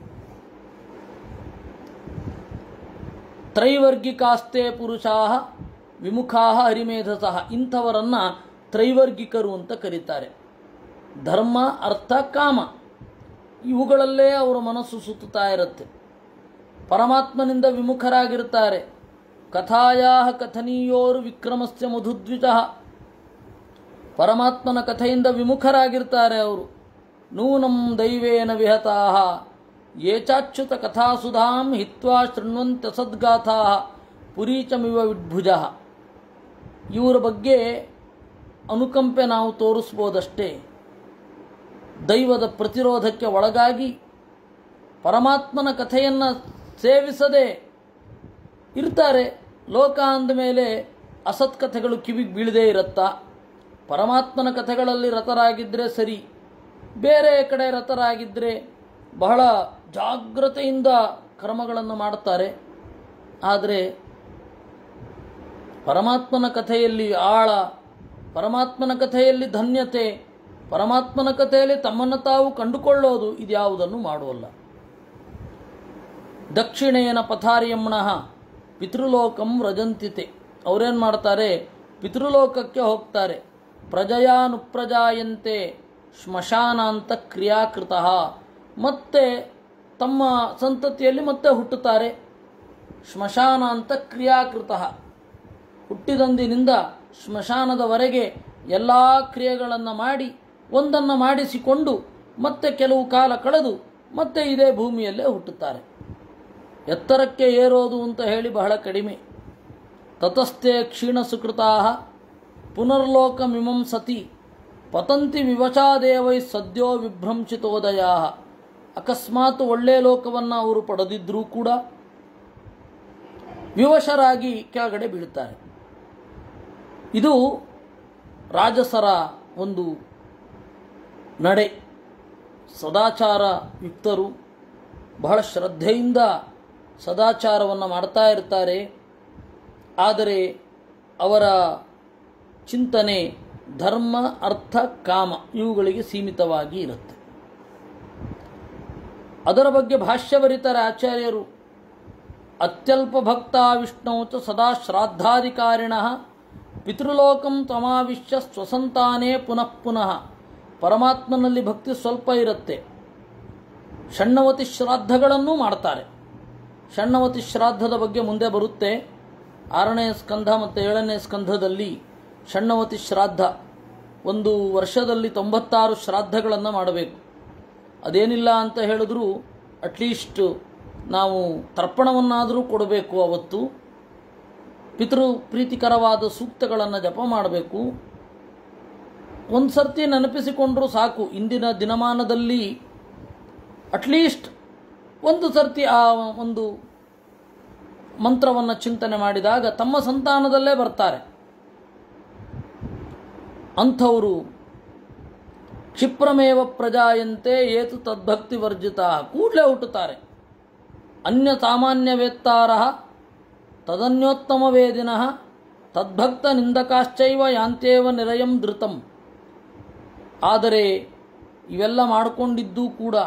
ತ್ರೈವರ್ಗಿಕಾಸ್ತೆ ಪುರುಷಾ ವಿಮುಖಾ ಹರಿಮೇಧಸಃ ಇಂಥವರನ್ನು ತ್ರೈವರ್ಗಿಕರು ಅಂತ ಕರೀತಾರೆ ಧರ್ಮ ಅರ್ಥ ಕಾಮ ಇವುಗಳಲ್ಲೇ ಅವರ ಮನಸ್ಸು ಸುತ್ತುತ್ತಾ ಇರುತ್ತೆ ಪರಮಾತ್ಮನಿಂದ ವಿಮುಖರಾಗಿರ್ತಾರೆ ಕಥಾಯಾ ಕಥನೀಯೋರು ವಿಕ್ರಮಸ್ಯ ಮಧುದ್ವಿಜ ಪರಮಾತ್ಮನ ಕಥೆಯಿಂದ ವಿಮುಖರಾಗಿರ್ತಾರೆ ಅವರು ನೂನಂ ದೈವೇನ ವಿಹತಾ ಏಚಾಚ್ಯುತ ಕಥಾಸುಧಾಂ ಹಿತ್ವಾ ಶೃಣ್ವಂತ ಸದ್ಗಾಥಾ ಪುರೀಚಮಿವ ವಿಡ್ಭುಜ ಇವರ ಬಗ್ಗೆ ಅನುಕಂಪೆ ನಾವು ತೋರಿಸ್ಬೋದಷ್ಟೇ ದೈವದ ಪ್ರತಿರೋಧಕ್ಕೆ ಒಳಗಾಗಿ ಪರಮಾತ್ಮನ ಕಥೆಯನ್ನು ಸೇವಿಸದೆ ಇರ್ತಾರೆ ಲೋಕ ಅಂದಮೇಲೆ ಅಸತ್ಕಥೆಗಳು ಕಿವಿಗೆ ಬೀಳದೇ ಇರತ್ತಾ ಪರಮಾತ್ಮನ ಕಥೆಗಳಲ್ಲಿ ರತರಾಗಿದ್ದರೆ ಸರಿ ಬೇರೆ ಕಡೆ ರತರಾಗಿದ್ದರೆ ಬಹಳ ಜಾಗ್ರತೆಯಿಂದ ಕರ್ಮಗಳನ್ನು ಮಾಡ್ತಾರೆ ಆದರೆ ಪರಮಾತ್ಮನ ಕಥೆಯಲ್ಲಿ ಆಳ ಪರಮಾತ್ಮನ ಕಥೆಯಲ್ಲಿ ಧನ್ಯತೆ ಪರಮಾತ್ಮನ ಕಥೆಯಲ್ಲಿ ತಮ್ಮನ್ನು ತಾವು ಕಂಡುಕೊಳ್ಳೋದು ಇದ್ಯಾವುದನ್ನು ಮಾಡುವಲ್ಲ ದಕ್ಷಿಣೇನ ಪಥಾರ್ಯಮ್ನಃ ಪಿತೃಲೋಕಂ ವ್ರಜಂತಿತೆ ಅವರೇನು ಮಾಡ್ತಾರೆ ಪಿತೃಲೋಕಕ್ಕೆ ಹೋಗ್ತಾರೆ ಪ್ರಜಯಾನುಪ್ರಜಾಯಂತೆ ಶ್ಮಶಾನಾಂತ ಕ್ರಿಯಾಕೃತ ಮತ್ತೆ ತಮ್ಮ ಸಂತತಿಯಲ್ಲಿ ಮತ್ತೆ ಹುಟ್ಟುತ್ತಾರೆ ಶ್ಮಶಾನಾಂತ ಕ್ರಿಯಾಕೃತ ಹುಟ್ಟಿದಂದಿನಿಂದ ಶ್ಮಶಾನದವರೆಗೆ ಎಲ್ಲ ಕ್ರಿಯೆಗಳನ್ನು ಮಾಡಿ ಒಂದನ್ನು ಮಾಡಿಸಿಕೊಂಡು ಮತ್ತೆ ಕೆಲವು ಕಾಲ ಕಳೆದು ಮತ್ತೆ ಇದೇ ಭೂಮಿಯಲ್ಲೇ ಹುಟ್ಟುತ್ತಾರೆ ಎತ್ತರಕ್ಕೆ ಏರೋದು ಅಂತ ಹೇಳಿ ಬಹಳ ಕಡಿಮೆ ತತಸ್ಥೆ ಕ್ಷೀಣ ಸುಕೃತಾ ಪುನರ್ಲೋಕಮಿಮಂ ಸತಿ ಪತಂತಿ ವಿವಚಾದೇವೈ ಸದ್ಯೋ ವಿಭ್ರಂಸಿತೋದಯ ಅಕಸ್ಮಾತ್ ಒಳ್ಳೆಯ ಲೋಕವನ್ನು ಅವರು ಪಡೆದಿದ್ದರೂ ಕೂಡ ವಿವಶರಾಗಿ ಕೆಳಗಡೆ ಬೀಳುತ್ತಾರೆ ಇದು ರಾಜಸರ ಒಂದು ನಡೆ ಸದಾಚಾರ ಯುಕ್ತರು ಬಹಳ ಶ್ರದ್ಧೆಯಿಂದ ಸದಾಚಾರವನ್ನು ಮಾಡ್ತಾ ಇರ್ತಾರೆ ಆದರೆ ಅವರ ಚಿಂತನೆ ಧರ್ಮ ಅರ್ಥ ಕಾಮ ಇವುಗಳಿಗೆ ಸೀಮಿತವಾಗಿ ಇರುತ್ತೆ ಅದರ ಬಗ್ಗೆ ಭಾಷ್ಯ ಬರೀತಾರೆ ಆಚಾರ್ಯರು ಅತ್ಯಲ್ಪ ಭಕ್ತ ವಿಷ್ಣು ಚ ಸದಾ ಶ್ರಾದ್ದಾಧಿಕಾರಿಣ ಪಿತೃಲೋಕಂ ತಮಾವಿಶ್ಯ ಸ್ವಸಂತಾನೇ ಪುನಃ ಪುನಃ ಪರಮಾತ್ಮನಲ್ಲಿ ಭಕ್ತಿ ಸ್ವಲ್ಪ ಇರುತ್ತೆ ಷಣ್ಣವತಿ ಶ್ರಾದ್ದಗಳನ್ನೂ ಮಾಡ್ತಾರೆ ಷಣ್ಣವತಿ ಶ್ರಾದ್ದದ ಬಗ್ಗೆ ಮುಂದೆ ಬರುತ್ತೆ ಆರನೇ ಸ್ಕಂಧ ಮತ್ತು ಏಳನೇ ಸ್ಕಂಧದಲ್ಲಿ ಷಣ್ಣವತಿ ಶ್ರಾದ್ದ ಒಂದು ವರ್ಷದಲ್ಲಿ ತೊಂಬತ್ತಾರು ಶ್ರಾದ್ದಗಳನ್ನು ಮಾಡಬೇಕು ಅದೇನಿಲ್ಲ ಅಂತ ಹೇಳಿದ್ರು ಅಟ್ಲೀಸ್ಟ್ ನಾವು ತರ್ಪಣವನ್ನಾದರೂ ಕೊಡಬೇಕು ಅವತ್ತು ಪಿತೃ ಪ್ರೀತಿಕರವಾದ ಸೂಕ್ತಗಳನ್ನು ಜಪ ಮಾಡಬೇಕು ಒಂದು ಸರ್ತಿ ನೆನಪಿಸಿಕೊಂಡ್ರೂ ಸಾಕು ಇಂದಿನ ದಿನಮಾನದಲ್ಲಿ ಅಟ್ಲೀಸ್ಟ್ ಒಂದು ಸರ್ತಿ ಆ ಒಂದು ಮಂತ್ರವನ್ನು ಚಿಂತನೆ ಮಾಡಿದಾಗ ತಮ್ಮ ಸಂತಾನದಲ್ಲೇ ಬರ್ತಾರೆ ಅಂಥವರು ಕ್ಷಿಪ್ರಮೇವ ಪ್ರಜಾಯಂತೆ ಏತು ತದ್ಭಕ್ತಿ ವರ್ಜಿತ ಕೂಡಲೇ ಹುಟ್ಟುತ್ತಾರೆ ಅನ್ಯ ಸಾಮಾನ್ಯ ವೇತ್ತಾರ ತದನ್ಯೋತ್ತಮ ವೇದಿನ ತದ್ಭಕ್ತ ನಿಂದಕಾಶ್ಚೈವ ಯಾಂತೇವ ನಿರಯಂ ಧೃತಂ ಆದರೆ ಇವೆಲ್ಲ ಮಾಡಿಕೊಂಡಿದ್ದೂ ಕೂಡ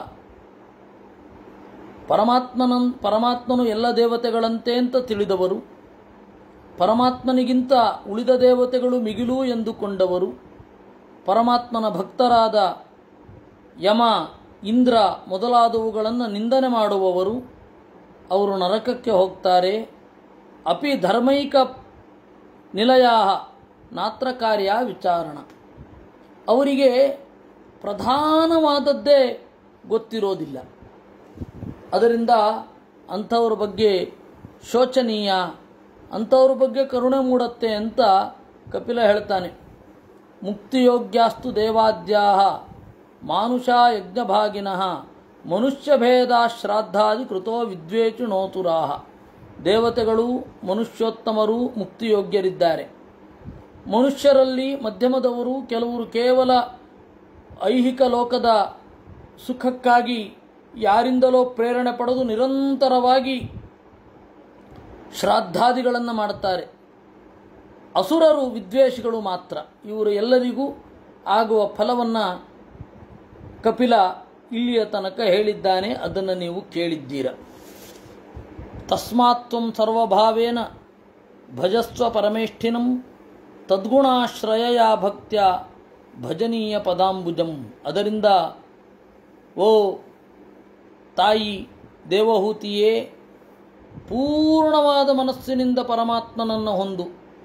ಪರಮಾತ್ಮನ ಪರಮಾತ್ಮನು ಎಲ್ಲ ದೇವತೆಗಳಂತೆ ಅಂತ ತಿಳಿದವರು ಪರಮಾತ್ಮನಿಗಿಂತ ಉಳಿದ ದೇವತೆಗಳು ಮಿಗಿಲು ಎಂದುಕೊಂಡವರು ಪರಮಾತ್ಮನ ಭಕ್ತರಾದ ಯಮ ಇಂದ್ರ ಮೊದಲಾದವುಗಳನ್ನು ನಿಂದನೆ ಮಾಡುವವರು ಅವರು ನರಕಕ್ಕೆ ಹೋಗ್ತಾರೆ ಅಪಿ ಧರ್ಮೈಕ ನಿಲಯ ನಾತ್ರ ಕಾರ್ಯ ವಿಚಾರಣ ಅವರಿಗೆ ಪ್ರಧಾನವಾದದ್ದೇ ಗೊತ್ತಿರೋದಿಲ್ಲ ಅದರಿಂದ ಅಂಥವ್ರ ಬಗ್ಗೆ ಶೋಚನೀಯ ಅಂಥವ್ರ ಬಗ್ಗೆ ಕರುಣೆ ಮೂಡತ್ತೆ ಅಂತ ಕಪಿಲ ಹೇಳ್ತಾನೆ ಮುಕ್ತಿಯೋಗ್ಯಾಸ್ತು ದೇವಾದ್ಯಾ ಮಾನುಷ ಯಜ್ಞಭಾಗಿನಃ ಮನುಷ್ಯಭೇದ ಶ್ರಾದ್ದಾದಿ ಕೃತೋ ವಿದ್ವೇಚು ನೋತುರಾಹ ದೇವತೆಗಳು ಮನುಷ್ಯೋತ್ತಮರು ಮುಕ್ತಿಯೋಗ್ಯರಿದ್ದಾರೆ ಮನುಷ್ಯರಲ್ಲಿ ಮಧ್ಯಮದವರು ಕೆಲವರು ಕೇವಲ ಐಹಿಕ ಲೋಕದ ಸುಖಕ್ಕಾಗಿ ಯಾರಿಂದಲೋ ಪ್ರೇರಣೆ ಪಡೆದು ನಿರಂತರವಾಗಿ ಶ್ರಾದ್ದಾದಿಗಳನ್ನು ಮಾಡುತ್ತಾರೆ ಅಸುರರು ವಿದ್ವೇಷಿಗಳು ಮಾತ್ರ ಇವರು ಎಲ್ಲರಿಗೂ ಆಗುವ ಫಲವನ್ನು ಕಪಿಲ ಇಲ್ಲಿಯ ತನಕ ಹೇಳಿದ್ದಾನೆ ಅದನ್ನು ನೀವು ಕೇಳಿದ್ದೀರ ತಸ್ಮಾತ್ವಂ ಸರ್ವಭಾವೇನ ಭಜಸ್ವ ಪರಮೇಷ್ಠಿನಂ ತದ್ಗುಣಾಶ್ರಯ ಭಕ್ತ್ಯ ಭಜನೀಯ ಪದಾಂಬುಜಂ ಅದರಿಂದ ಓ ತಾಯಿ ದೇವಹೂತಿಯೇ ಪೂರ್ಣವಾದ ಮನಸ್ಸಿನಿಂದ ಪರಮಾತ್ಮನನ್ನು ಹೊಂದು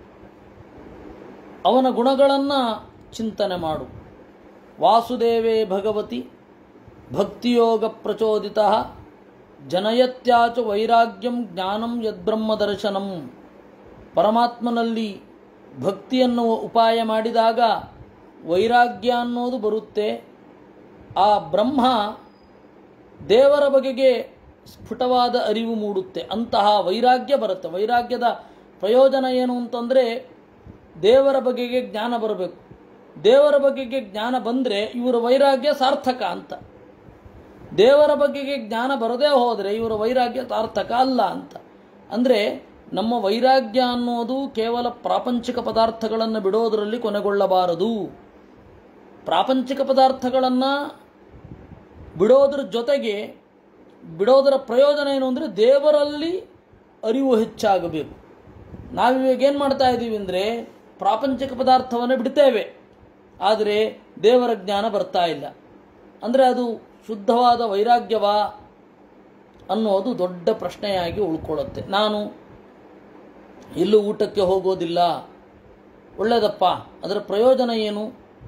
ಅವನ ಗುಣಗಳನ್ನು ಚಿಂತನೆ ಮಾಡು ವಾಸುದೇವೇ ಭಗವತಿ ಭಕ್ತಿಯೋಗ ಪ್ರಚೋದಿತ ಜನಯತ್ಯಾಚ ವೈರಾಗ್ಯಂ ಜ್ಞಾನಂ ಯದ್ಬ್ರಹ್ಮದರ್ಶನಂ ಪರಮಾತ್ಮನಲ್ಲಿ ಭಕ್ತಿಯನ್ನು ಉಪಾಯ ಮಾಡಿದಾಗ ವೈರಾಗ್ಯ ಅನ್ನೋದು ಬರುತ್ತೆ ಆ ಬ್ರಹ್ಮ ದೇವರ ಬಗೆಗೆ ಸ್ಫುಟವಾದ ಅರಿವು ಮೂಡುತ್ತೆ ಅಂತಹ ವೈರಾಗ್ಯ ಬರುತ್ತೆ ವೈರಾಗ್ಯದ ಪ್ರಯೋಜನ ಏನು ಅಂತಂದರೆ ದೇವರ ಬಗೆಗೆ ಜ್ಞಾನ ಬರಬೇಕು ದೇವರ ಬಗೆಗೆ ಜ್ಞಾನ ಬಂದರೆ ಇವರ ವೈರಾಗ್ಯ ಸಾರ್ಥಕ ಅಂತ ದೇವರ ಬಗೆಗೆ ಜ್ಞಾನ ಬರದೇ ಹೋದರೆ ಇವರ ವೈರಾಗ್ಯ ಸಾರ್ಥಕ ಅಲ್ಲ ಅಂತ ಅಂದರೆ ನಮ್ಮ ವೈರಾಗ್ಯ ಅನ್ನೋದು ಕೇವಲ ಪ್ರಾಪಂಚಿಕ ಪದಾರ್ಥಗಳನ್ನು ಬಿಡೋದರಲ್ಲಿ ಕೊನೆಗೊಳ್ಳಬಾರದು ಪ್ರಾಪಂಚಿಕ ಪದಾರ್ಥಗಳನ್ನು ಬಿಡೋದ್ರ ಜೊತೆಗೆ ಬಿಡೋದರ ಪ್ರಯೋಜನ ಏನು ಅಂದರೆ ದೇವರಲ್ಲಿ ಅರಿವು ಹೆಚ್ಚಾಗಬೇಕು ನಾವಿವಾಗ ಏನು ಮಾಡ್ತಾ ಇದ್ದೀವಿ ಅಂದರೆ ಪ್ರಾಪಂಚಿಕ ಪದಾರ್ಥವನ್ನು ಬಿಡ್ತೇವೆ ಆದರೆ ದೇವರ ಜ್ಞಾನ ಬರ್ತಾ ಇಲ್ಲ ಅಂದರೆ ಅದು ಶುದ್ಧವಾದ ವೈರಾಗ್ಯವಾ ಅನ್ನೋದು ದೊಡ್ಡ ಪ್ರಶ್ನೆಯಾಗಿ ಉಳ್ಕೊಳ್ಳುತ್ತೆ ನಾನು ಎಲ್ಲೂ ಊಟಕ್ಕೆ ಹೋಗೋದಿಲ್ಲ ಒಳ್ಳೆಯದಪ್ಪ ಅದರ ಪ್ರಯೋಜನ ಏನು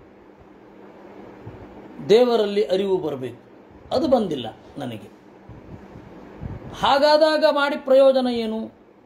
ದೇವರಲ್ಲಿ ಅರಿವು ಬರಬೇಕು ಅದು ಬಂದಿಲ್ಲ ನನಗೆ ಹಾಗಾದಾಗ ಮಾಡಿ ಪ್ರಯೋಜನ ಏನು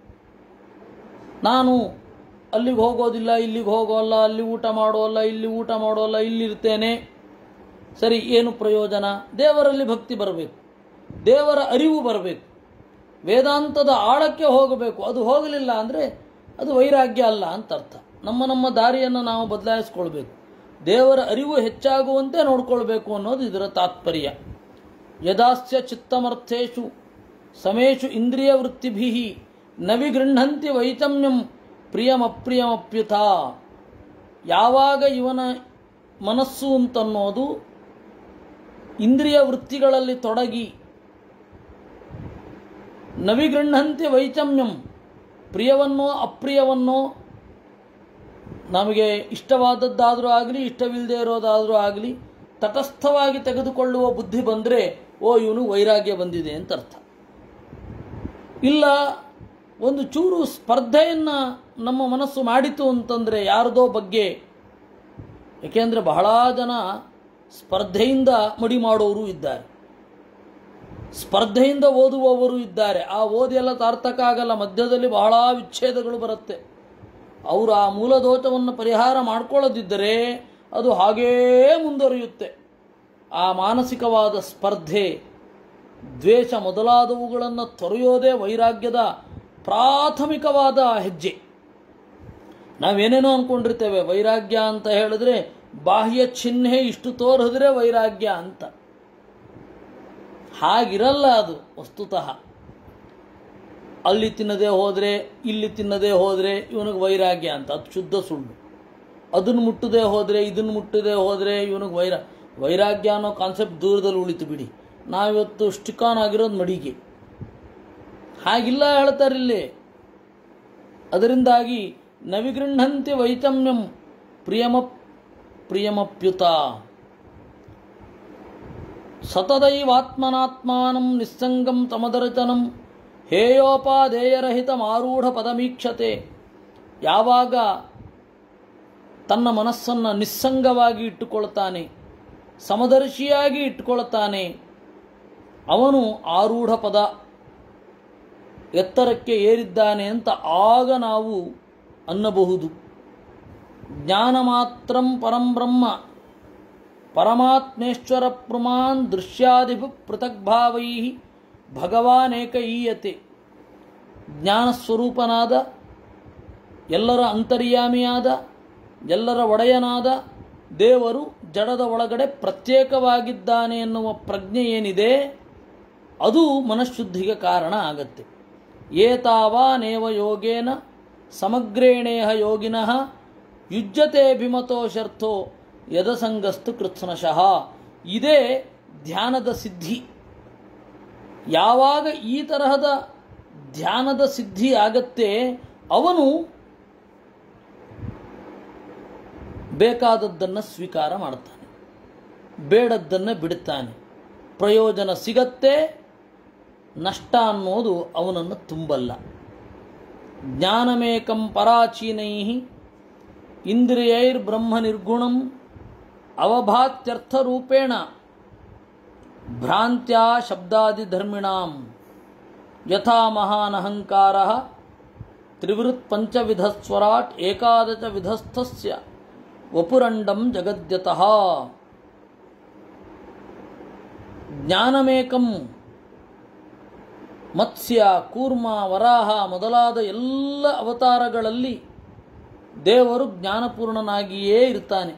ನಾನು ಅಲ್ಲಿಗೆ ಹೋಗೋದಿಲ್ಲ ಇಲ್ಲಿಗೆ ಹೋಗೋಲ್ಲ ಅಲ್ಲಿ ಊಟ ಮಾಡೋಲ್ಲ ಇಲ್ಲಿ ಊಟ ಮಾಡೋಲ್ಲ ಇಲ್ಲಿರ್ತೇನೆ ಸರಿ ಏನು ಪ್ರಯೋಜನ ದೇವರಲ್ಲಿ ಭಕ್ತಿ ಬರಬೇಕು ದೇವರ ಅರಿವು ಬರಬೇಕು ವೇದಾಂತದ ಆಳಕ್ಕೆ ಹೋಗಬೇಕು ಅದು ಹೋಗಲಿಲ್ಲ ಅಂದರೆ ಅದು ವೈರಾಗ್ಯ ಅಲ್ಲ ಅಂತ ಅರ್ಥ ನಮ್ಮ ನಮ್ಮ ದಾರಿಯನ್ನು ನಾವು ಬದಲಾಯಿಸ್ಕೊಳ್ಬೇಕು ದೇವರ ಅರಿವು ಹೆಚ್ಚಾಗುವಂತೆ ನೋಡ್ಕೊಳ್ಬೇಕು ಅನ್ನೋದು ಇದರ ತಾತ್ಪರ್ಯ ಯದಾಸ್ಯ ಚಿತ್ತಮರ್ಥೇಶು ಸಮೇಶು ಇಂದ್ರಿಯ ವೃತ್ತಿಭಿ ನ ವಿಗೃಹಂತಿ ವೈತಮ್ಯಂ ಪ್ರಿಯಮಪ್ರಿಯಮಪ್ಯುತ ಯಾವಾಗ ಇವನ ಮನಸ್ಸು ಅಂತನ್ನೋದು ಇಂದ್ರಿಯ ವೃತ್ತಿಗಳಲ್ಲಿ ತೊಡಗಿ ನವಿಗೃಹಂತಿ ವೈಚಮ್ಯಂ ಪ್ರಿಯವನ್ನೋ ಅಪ್ರಿಯವನ್ನೋ ನಮಗೆ ಇಷ್ಟವಾದದ್ದಾದರೂ ಆಗಲಿ ಇಷ್ಟವಿಲ್ಲದೆ ಇರೋದಾದರೂ ಆಗಲಿ ತಟಸ್ಥವಾಗಿ ತೆಗೆದುಕೊಳ್ಳುವ ಬುದ್ಧಿ ಬಂದರೆ ಓ ಇವನು ವೈರಾಗ್ಯ ಬಂದಿದೆ ಅಂತ ಅರ್ಥ ಇಲ್ಲ ಒಂದು ಚೂರು ಸ್ಪರ್ಧೆಯನ್ನು ನಮ್ಮ ಮನಸ್ಸು ಮಾಡಿತು ಅಂತಂದರೆ ಯಾರದೋ ಬಗ್ಗೆ ಏಕೆಂದರೆ ಬಹಳ ಜನ ಸ್ಪರ್ಧೆಯಿಂದ ಮಡಿ ಮಾಡೋರು ಇದ್ದಾರೆ ಸ್ಪರ್ಧೆಯಿಂದ ಓದುವವರು ಇದ್ದಾರೆ ಆ ಓದಿ ಎಲ್ಲ ಸಾರ್ಥಕ ಆಗಲ್ಲ ಮಧ್ಯದಲ್ಲಿ ಬಹಳ ವಿಚ್ಛೇದಗಳು ಬರುತ್ತೆ ಅವರು ಆ ಮೂಲ ದೋಷವನ್ನು ಪರಿಹಾರ ಮಾಡ್ಕೊಳ್ಳೋದಿದ್ದರೆ ಅದು ಹಾಗೇ ಮುಂದುವರಿಯುತ್ತೆ ಆ ಮಾನಸಿಕವಾದ ಸ್ಪರ್ಧೆ ದ್ವೇಷ ಮೊದಲಾದವುಗಳನ್ನು ತೊರೆಯೋದೇ ವೈರಾಗ್ಯದ ಪ್ರಾಥಮಿಕವಾದ ಹೆಜ್ಜೆ ನಾವೇನೇನೋ ಅಂದ್ಕೊಂಡಿರ್ತೇವೆ ವೈರಾಗ್ಯ ಅಂತ ಹೇಳಿದ್ರೆ ಬಾಹ್ಯ ಚಿಹ್ನೆ ಇಷ್ಟು ತೋರಿದ್ರೆ ವೈರಾಗ್ಯ ಅಂತ ಹಾಗಿರಲ್ಲ ಅದು ವಸ್ತುತಃ ಅಲ್ಲಿ ತಿನ್ನದೆ ಹೋದರೆ ಇಲ್ಲಿ ತಿನ್ನದೆ ಹೋದರೆ ಇವನಿಗೆ ವೈರಾಗ್ಯ ಅಂತ ಅದು ಶುದ್ಧ ಸುಳ್ಳು ಅದನ್ನು ಮುಟ್ಟದೆ ಹೋದರೆ ಇದನ್ನು ಮುಟ್ಟದೆ ಹೋದರೆ ಇವನಿಗೆ ವೈರ ವೈರಾಗ್ಯ ಅನ್ನೋ ಕಾನ್ಸೆಪ್ಟ್ ದೂರದಲ್ಲಿ ಉಳಿತು ಬಿಡಿ ನಾವಿವತ್ತು ಸ್ಟಿಕಾನ್ ಆಗಿರೋದು ಮಡಿಗೆ ಹಾಗಿಲ್ಲ ಹೇಳ್ತಾರಿಲ್ಲಿ ಅದರಿಂದಾಗಿ ನವಿಗೃಹಂತಿ ವೈತಮ್ಯಂ ಪ್ರಿಯಮ ಪ್ರಿಯಮಪ್ಯುತ ಸತದೈವಾತ್ಮನಾತ್ಮಾನಂ ನಿಸ್ಸಂಗಂ ತಮದರ್ಶನಂ ಹೇಯೋಪಾದೇಯರಹಿತ ಮಾರೂಢ ಪದಮೀಕ್ಷತೆ ಯಾವಾಗ ತನ್ನ ಮನಸ್ಸನ್ನು ನಿಸ್ಸಂಗವಾಗಿ ಇಟ್ಟುಕೊಳ್ತಾನೆ ಸಮದರ್ಶಿಯಾಗಿ ಇಟ್ಟುಕೊಳ್ತಾನೆ ಅವನು ಆರೂಢ ಪದ ಎತ್ತರಕ್ಕೆ ಏರಿದ್ದಾನೆ ಅಂತ ಆಗ ನಾವು ಅನ್ನಬಹುದು ಜ್ಞಾನ ಮಾತ್ರಂ ಪರಂ ಬ್ರಹ್ಮ ಪರಮಾತ್ಮೇಶ್ವರ ಪ್ರಮಾನ್ ದೃಶ್ಯಾದಿಭು ಪೃಥಗ್ಭಾವೈ ಭಗವಾನೇಕ ಈಯತೆ ಜ್ಞಾನಸ್ವರೂಪನಾದ ಎಲ್ಲರ ಅಂತರ್ಯಾಮಿಯಾದ ಎಲ್ಲರ ಒಡೆಯನಾದ ದೇವರು ಜಡದ ಒಳಗಡೆ ಪ್ರತ್ಯೇಕವಾಗಿದ್ದಾನೆ ಎನ್ನುವ ಪ್ರಜ್ಞೆ ಏನಿದೆ ಅದು ಮನಃಶುದ್ಧಿಗೆ ಕಾರಣ ಆಗತ್ತೆ ಏತಾವಾನೇವ ಯೋಗೇನ ಸಮಗ್ರೇಣೇಹ ಯೋಗಿನಃ ಯುಜ್ಯತೆ ಭಿಮತೋ ಶರ್ಥೋ ಯದಸಂಗಸ್ತು ಕೃತ್ಸ್ನಶಃ ಇದೇ ಧ್ಯಾನದ ಸಿದ್ಧಿ ಯಾವಾಗ ಈ ತರಹದ ಧ್ಯಾನದ ಸಿದ್ಧಿ ಆಗತ್ತೆ ಅವನು ಬೇಕಾದದ್ದನ್ನು ಸ್ವೀಕಾರ ಮಾಡ್ತಾನೆ ಬೇಡದ್ದನ್ನು ಬಿಡುತ್ತಾನೆ ಪ್ರಯೋಜನ ಸಿಗತ್ತೆ ನಷ್ಟ ಅನ್ನೋದು ಅವನನ್ನು ತುಂಬಲ್ಲ ಜ್ಞಾನಮೇಕಂ ಪರಾಚೀನೈ ಇಂದ್ರಿಯೈರ್ಬ್ರಹ್ಮ ನಿರ್ಗುಣಂ ಅವಭಾತ್ಯರ್ಥರೂಪೇಣ ಭ್ರಾಂತ್ಯಾ ಶಬ್ದಾದಿಧರ್ಮಿಣಾಂ ಯಥಾ ಮಹಾನಹಂಕಾರ ತ್ರಿವೃತ್ ಪಂಚವಿಧಸ್ವರಾಟ್ ಏಕಾದಶ ವಿಧಸ್ಥಸ್ಯ ವಪುರಂಡಂ ಜಗದ್ಯತಃ ಜ್ಞಾನಮೇಕಂ ಮತ್ಸ್ಯ ಕೂರ್ಮ ವರಾಹ ಮೊದಲಾದ ಎಲ್ಲ ಅವತಾರಗಳಲ್ಲಿ ದೇವರು ಜ್ಞಾನಪೂರ್ಣನಾಗಿಯೇ ಇರ್ತಾನೆ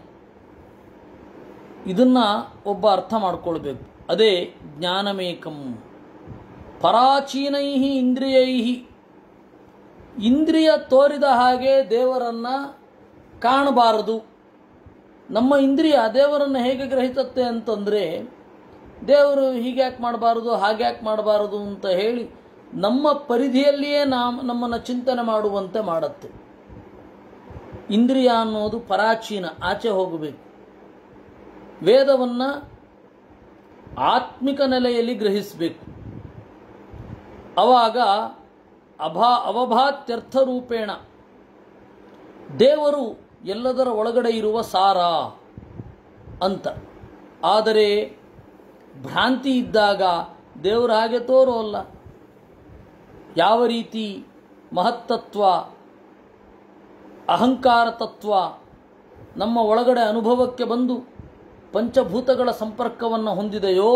ಇದನ್ನ ಒಬ್ಬ ಅರ್ಥ ಮಾಡ್ಕೊಳ್ಬೇಕು ಅದೇ ಜ್ಞಾನಮೇಕಂ ಪರಾಚೀನೈ ಇಂದ್ರಿಯೈ ಇಂದ್ರಿಯ ತೋರಿದ ಹಾಗೆ ದೇವರನ್ನ ಕಾಣಬಾರದು ನಮ್ಮ ಇಂದ್ರಿಯ ದೇವರನ್ನು ಹೇಗೆ ಗ್ರಹಿಸುತ್ತೆ ಅಂತಂದರೆ ದೇವರು ಹೀಗೆ ಯಾಕೆ ಮಾಡಬಾರದು ಹಾಗೆ ಯಾಕೆ ಮಾಡಬಾರದು ಅಂತ ಹೇಳಿ ನಮ್ಮ ಪರಿಧಿಯಲ್ಲಿಯೇ ನಾಮ್ ನಮ್ಮನ್ನು ಚಿಂತನೆ ಮಾಡುವಂತೆ ಮಾಡುತ್ತೆ ಇಂದ್ರಿಯ ಅನ್ನೋದು ಪರಾಚೀನ ಆಚೆ ಹೋಗಬೇಕು ವೇದವನ್ನು ಆತ್ಮಿಕ ನೆಲೆಯಲ್ಲಿ ಗ್ರಹಿಸಬೇಕು ಅವಾಗ ಅಭಾ ಅವಭಾತ್ಯರ್ಥ ರೂಪೇಣ ದೇವರು ಎಲ್ಲದರ ಒಳಗಡೆ ಇರುವ ಸಾರ ಅಂತ ಆದರೆ ಭ್ರಾಂತಿ ಇದ್ದಾಗ ದೇವರು ಹಾಗೆ ತೋರೋಲ್ಲ ಯಾವ ರೀತಿ ಮಹತ್ತತ್ವ ಅಹಂಕಾರ ತತ್ವ ನಮ್ಮ ಒಳಗಡೆ ಅನುಭವಕ್ಕೆ ಬಂದು ಪಂಚಭೂತಗಳ ಸಂಪರ್ಕವನ್ನು ಹೊಂದಿದೆಯೋ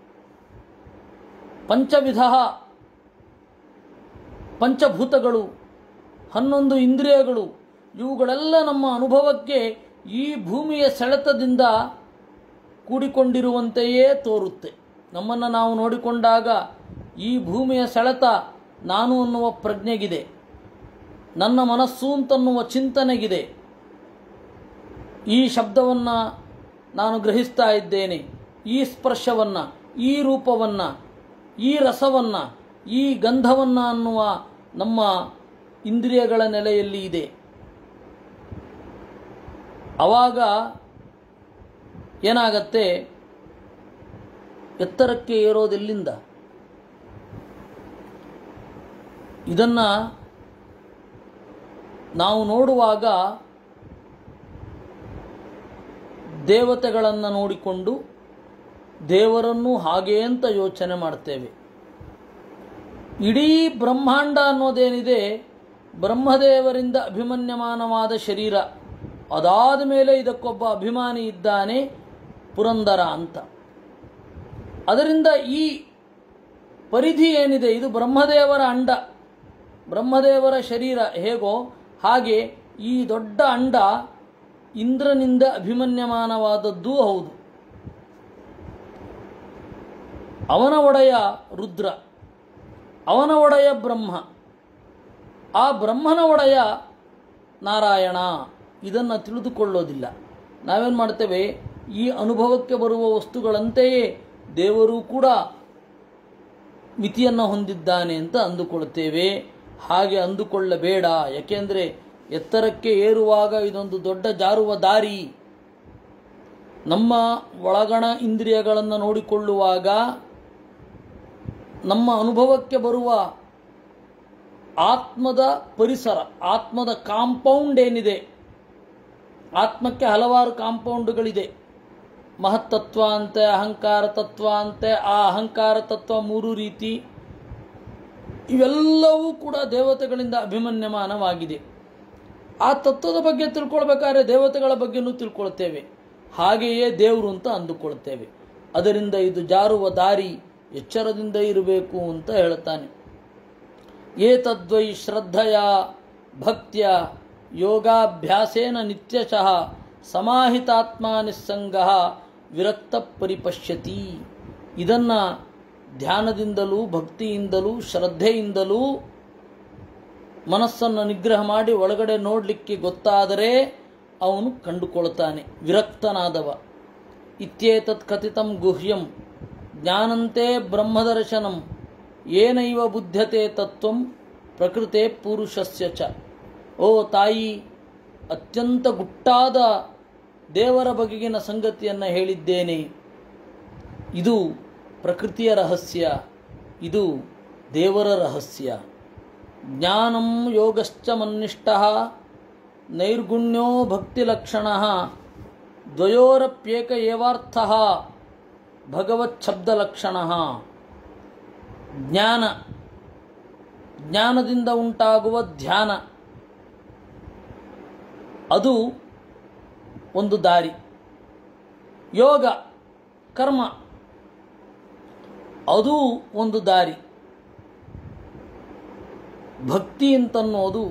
ಪಂಚವಿಧ ಪಂಚಭೂತಗಳು ಹನ್ನೊಂದು ಇಂದ್ರಿಯಗಳು ಇವುಗಳೆಲ್ಲ ನಮ್ಮ ಅನುಭವಕ್ಕೆ ಈ ಭೂಮಿಯ ಸೆಳೆತದಿಂದ ಕೂಡಿಕೊಂಡಿರುವಂತೆಯೇ ತೋರುತ್ತೆ ನಮ್ಮನ್ನು ನಾವು ನೋಡಿಕೊಂಡಾಗ ಈ ಭೂಮಿಯ ಸೆಳೆತ ನಾನು ಅನ್ನುವ ಪ್ರಜ್ಞೆಗಿದೆ ನನ್ನ ಮನಸ್ಸು ಅಂತನ್ನುವ ಚಿಂತನೆಗಿದೆ ಈ ಶಬ್ದವನ್ನು ನಾನು ಗ್ರಹಿಸ್ತಾ ಇದ್ದೇನೆ ಈ ಸ್ಪರ್ಶವನ್ನು ಈ ರೂಪವನ್ನು ಈ ರಸವನ್ನು ಈ ಗಂಧವನ್ನು ಅನ್ನುವ ನಮ್ಮ ಇಂದ್ರಿಯಗಳ ನೆಲೆಯಲ್ಲಿ ಇದೆ ಆವಾಗ ಏನಾಗತ್ತೆ ಎತ್ತರಕ್ಕೆ ಏರೋದೆಲ್ಲಿಂದ ಇದನ್ನು ನಾವು ನೋಡುವಾಗ ದೇವತೆಗಳನ್ನು ನೋಡಿಕೊಂಡು ದೇವರನ್ನು ಹಾಗೆ ಅಂತ ಯೋಚನೆ ಮಾಡ್ತೇವೆ ಇಡೀ ಬ್ರಹ್ಮಾಂಡ ಅನ್ನೋದೇನಿದೆ ಬ್ರಹ್ಮದೇವರಿಂದ ಅಭಿಮನ್ಯಮಾನವಾದ ಶರೀರ ಅದಾದ ಮೇಲೆ ಇದಕ್ಕೊಬ್ಬ ಅಭಿಮಾನಿ ಇದ್ದಾನೆ ಪುರಂದರ ಅಂತ ಅದರಿಂದ ಈ ಪರಿಧಿ ಏನಿದೆ ಇದು ಬ್ರಹ್ಮದೇವರ ಅಂಡ ಬ್ರಹ್ಮದೇವರ ಶರೀರ ಹೇಗೋ ಹಾಗೆ ಈ ದೊಡ್ಡ ಅಂಡ ಇಂದ್ರನಿಂದ ಅಭಿಮನ್ಯಮಾನವಾದದ್ದೂ ಹೌದು ಅವನ ಒಡೆಯ ರುದ್ರ ಅವನ ಒಡೆಯ ಬ್ರಹ್ಮ ಆ ಬ್ರಹ್ಮನ ಒಡೆಯ ನಾರಾಯಣ ಇದನ್ನು ತಿಳಿದುಕೊಳ್ಳೋದಿಲ್ಲ ನಾವೇನು ಮಾಡ್ತೇವೆ ಈ ಅನುಭವಕ್ಕೆ ಬರುವ ವಸ್ತುಗಳಂತೆಯೇ ದೇವರು ಕೂಡ ಮಿತಿಯನ್ನು ಹೊಂದಿದ್ದಾನೆ ಅಂತ ಅಂದುಕೊಳ್ತೇವೆ ಹಾಗೆ ಅಂದುಕೊಳ್ಳಬೇಡ ಯಾಕೆಂದರೆ ಎತ್ತರಕ್ಕೆ ಏರುವಾಗ ಇದೊಂದು ದೊಡ್ಡ ಜಾರುವ ದಾರಿ ನಮ್ಮ ಒಳಗಣ ಇಂದ್ರಿಯಗಳನ್ನು ನೋಡಿಕೊಳ್ಳುವಾಗ ನಮ್ಮ ಅನುಭವಕ್ಕೆ ಬರುವ ಆತ್ಮದ ಪರಿಸರ ಆತ್ಮದ ಕಾಂಪೌಂಡ್ ಏನಿದೆ ಆತ್ಮಕ್ಕೆ ಹಲವಾರು ಕಾಂಪೌಂಡ್ಗಳಿದೆ ಮಹತ್ತತ್ವ ಅಂತೆ ಅಹಂಕಾರ ತತ್ವ ಅಂತೆ ಆ ಅಹಂಕಾರ ತತ್ವ ಮೂರು ರೀತಿ ಇವೆಲ್ಲವೂ ಕೂಡ ದೇವತೆಗಳಿಂದ ಅಭಿಮನ್ಯಮಾನವಾಗಿದೆ ಆ ತತ್ವದ ಬಗ್ಗೆ ತಿಳ್ಕೊಳ್ಬೇಕಾದ್ರೆ ದೇವತೆಗಳ ಬಗ್ಗೆನೂ ತಿಳ್ಕೊಳ್ತೇವೆ ಹಾಗೆಯೇ ದೇವರು ಅಂತ ಅಂದುಕೊಳ್ತೇವೆ ಅದರಿಂದ ಇದು ಜಾರುವ ದಾರಿ ಎಚ್ಚರದಿಂದ ಇರಬೇಕು ಅಂತ ಹೇಳ್ತಾನೆ ಏತದ್ವೈ ಶ್ರದ್ಧೆಯ ಭಕ್ತಿಯ ಯೋಗಾಭ್ಯಾಸೇನ ನಿತ್ಯಶಃ ಸಮಾಹಿತಾತ್ಮ ನಿಸ್ಸಂಗ ವಿರಕ್ತ ಪರಿಪಶ್ಯತಿ ಇದನ್ನು ಧ್ಯಾನದಿಂದಲೂ ಭಕ್ತಿಯಿಂದಲೂ ಶ್ರದ್ಧೆಯಿಂದಲೂ ಮನಸ್ಸನ್ನು ನಿಗ್ರಹ ಮಾಡಿ ಒಳಗಡೆ ನೋಡಲಿಕ್ಕೆ ಗೊತ್ತಾದರೆ ಅವನು ಕಂಡುಕೊಳ್ತಾನೆ ವಿರಕ್ತನಾದವ ಇತ್ಯೇತತ್ ಕಥಿತಂ ಗುಹ್ಯಂ ಜ್ಞಾನಂತೆ ಬ್ರಹ್ಮದರ್ಶನಂ ಏನೈವ ಬುದ್ಧತೆ ತತ್ವಂ ಪ್ರಕೃತೆ ಪುರುಷಸ್ಯ ಚ ಓ ತಾಯಿ ಅತ್ಯಂತ ಗುಟ್ಟಾದ ದೇವರ ಬಗೆಗಿನ ಸಂಗತಿಯನ್ನು ಹೇಳಿದ್ದೇನೆ ಇದು ಪ್ರಕೃತಿಯ ರಹಸ್ಯ ಇದು ದೇವರ ರಹಸ್ಯ ಜ್ಞಾನಂ ಯೋಗಶ್ಚ ಮನ್ನಿಷ್ಠ ನೈರ್ಗುಣ್ಯೋ ಭಕ್ತಿಲಕ್ಷಣ ದ್ವಯೋರಪ್ಯೇಕ ಏವಾರ್ಥ ಭಗವಚ್ಛಬ್ದಲಕ್ಷಣ ಜ್ಞಾನ ಜ್ಞಾನದಿಂದ ಉಂಟಾಗುವ ಧ್ಯಾನ ಅದು ಒಂದು ದಾರಿ ಯೋಗ ಕರ್ಮ ಅದು ಒಂದು ದಾರಿ ಭಕ್ತಿ ಅಂತನ್ನೋದು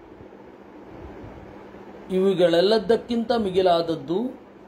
ಇವುಗಳೆಲ್ಲದಕ್ಕಿಂತ ಮಿಗಿಲಾದದ್ದು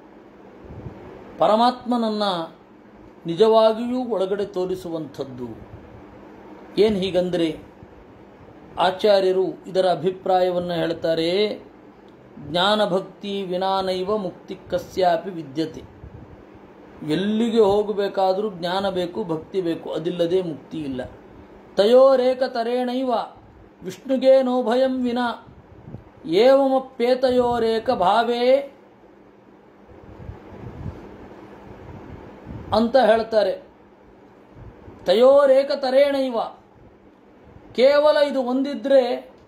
ಪರಮಾತ್ಮನನ್ನು ನಿಜವಾಗಿಯೂ ಒಳಗಡೆ ತೋರಿಸುವಂಥದ್ದು ಏನು ಹೀಗಂದರೆ ಆಚಾರ್ಯರು ಇದರ ಅಭಿಪ್ರಾಯವನ್ನು ಹೇಳ್ತಾರೆ ಜ್ಞಾನಭಕ್ತಿ ವಿನಾನೈವ ಮುಕ್ತಿ ಕಸ್ಯಾಪಿ ವಿದ್ಯತೆ ಎಲ್ಲಿಗೆ ಹೋಗಬೇಕಾದರೂ ಜ್ಞಾನ ಬೇಕು ಭಕ್ತಿ ಬೇಕು ಅದಿಲ್ಲದೆ ಮುಕ್ತಿ ಇಲ್ಲ ತಯೋರೇಕ ತರೇಣೈವ ವಿಷ್ಣುಗೆ ನೋಭಯಂ ವಿನ ಏವಮಪ್ಯೇತಯೋರೇಕ ಭಾವೇ ಅಂತ ಹೇಳ್ತಾರೆ ತಯೋರೇಕ ತರೇಣೈವ ಕೇವಲ ಇದು ಒಂದಿದ್ರೆ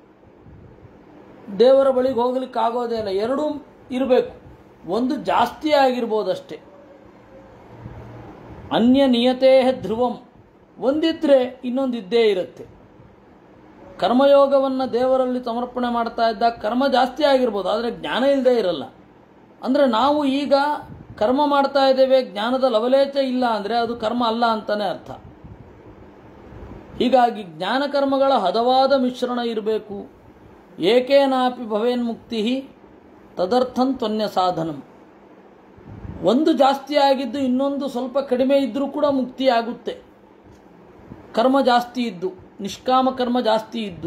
ದೇವರ ಬಳಿಗೆ ಹೋಗ್ಲಿಕ್ಕೆ ಆಗೋದೇ ಇಲ್ಲ ಎರಡೂ ಇರಬೇಕು ಒಂದು ಜಾಸ್ತಿ ಆಗಿರ್ಬೋದಷ್ಟೇ ಅನ್ಯ ನಿಯತೇ ಧ್ರುವಂ ಒಂದಿದ್ರೆ ಇನ್ನೊಂದು ಇದ್ದೇ ಇರುತ್ತೆ ಕರ್ಮಯೋಗವನ್ನು ದೇವರಲ್ಲಿ ಸಮರ್ಪಣೆ ಮಾಡ್ತಾ ಇದ್ದಾಗ ಕರ್ಮ ಜಾಸ್ತಿ ಆಗಿರ್ಬೋದು ಆದರೆ ಜ್ಞಾನ ಇಲ್ಲದೆ ಇರಲ್ಲ ಅಂದರೆ ನಾವು ಈಗ ಕರ್ಮ ಮಾಡ್ತಾ ಇದ್ದೇವೆ ಜ್ಞಾನದ ಲವಲೇಚ ಇಲ್ಲ ಅಂದರೆ ಅದು ಕರ್ಮ ಅಲ್ಲ ಅಂತಲೇ ಅರ್ಥ ಹೀಗಾಗಿ ಜ್ಞಾನ ಕರ್ಮಗಳ ಹದವಾದ ಮಿಶ್ರಣ ಇರಬೇಕು ಏಕೇನಾಪಿ ಭವೇನ್ಮುಕ್ತಿ ತದರ್ಥಂ ತ್ವನ್ಯ ಸಾಧನಂ ಒಂದು ಜಾಸ್ತಿ ಆಗಿದ್ದು ಇನ್ನೊಂದು ಸ್ವಲ್ಪ ಕಡಿಮೆ ಇದ್ದರೂ ಕೂಡ ಮುಕ್ತಿ ಆಗುತ್ತೆ ಕರ್ಮ ಜಾಸ್ತಿ ಇದ್ದು ನಿಷ್ಕಾಮ ಕರ್ಮ ಜಾಸ್ತಿ ಇದ್ದು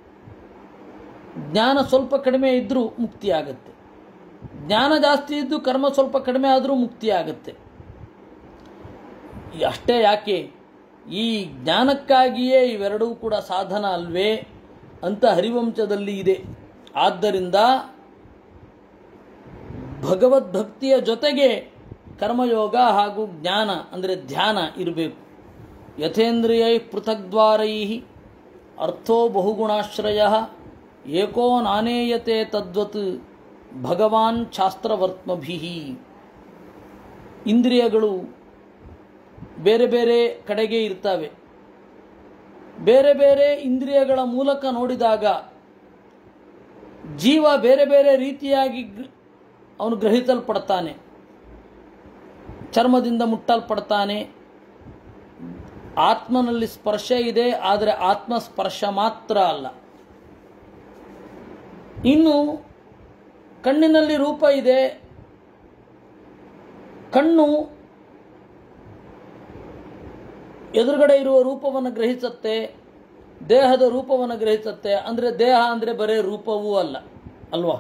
ಜ್ಞಾನ ಸ್ವಲ್ಪ ಕಡಿಮೆ ಇದ್ದರೂ ಮುಕ್ತಿ ಆಗುತ್ತೆ ಜ್ಞಾನ ಜಾಸ್ತಿ ಇದ್ದು ಕರ್ಮ ಸ್ವಲ್ಪ ಕಡಿಮೆ ಆದರೂ ಮುಕ್ತಿ ಆಗುತ್ತೆ ಈ ಅಷ್ಟೇ ಯಾಕೆ ಈ ಜ್ಞಾನಕ್ಕಾಗಿಯೇ ಇವೆರಡೂ ಕೂಡ ಸಾಧನ ಅಲ್ವೇ ಅಂತ ಹರಿವಂಶದಲ್ಲಿ ಇದೆ ಆದ್ದರಿಂದ ಭಗವದ್ಭಕ್ತಿಯ ಜೊತೆಗೆ ಕರ್ಮಯೋಗ ಹಾಗೂ ಜ್ಞಾನ ಅಂದರೆ ಧ್ಯಾನ ಇರಬೇಕು ಯಥೇಂದ್ರಿಯೈ ಪೃಥಗ್ದ್ವಾರೈ ಅರ್ಥೋ ಬಹುಗುಣಾಶ್ರಯ ಏಕೋ ನಾನೇಯತೆ ತದ್ವತ್ ಭಗವಾನ್ ಶಾಸ್ತ್ರವರ್ತ್ಮಭಿ ಇಂದ್ರಿಯಗಳು ಬೇರೆ ಬೇರೆ ಕಡೆಗೆ ಇರ್ತವೆ ಬೇರೆ ಬೇರೆ ಇಂದ್ರಿಯಗಳ ಮೂಲಕ ನೋಡಿದಾಗ ಜೀವ ಬೇರೆ ಬೇರೆ ರೀತಿಯಾಗಿ ಗ್ರ- ಅವನು ಗ್ರಹಿಸಲ್ಪಡ್ತಾನೆ ಚರ್ಮದಿಂದ ಮುಟ್ಟಲ್ಪಡ್ತಾನೆ ಆತ್ಮನಲ್ಲಿ ಸ್ಪರ್ಶ ಇದೆ ಆದರೆ ಆತ್ಮ ಸ್ಪರ್ಶ ಮಾತ್ರ ಅಲ್ಲ ಇನ್ನು ಕಣ್ಣಿನಲ್ಲಿ ರೂಪ ಇದೆ ಕಣ್ಣು ಎದುರುಗಡೆ ಇರುವ ರೂಪವನ್ನು ಗ್ರಹಿಸುತ್ತೆ ದೇಹದ ರೂಪವನ್ನು ಗ್ರಹಿಸುತ್ತೆ ಅಂದರೆ ದೇಹ ಅಂದರೆ ಬರೇ ರೂಪವೂ ಅಲ್ಲ ಅಲ್ವಾ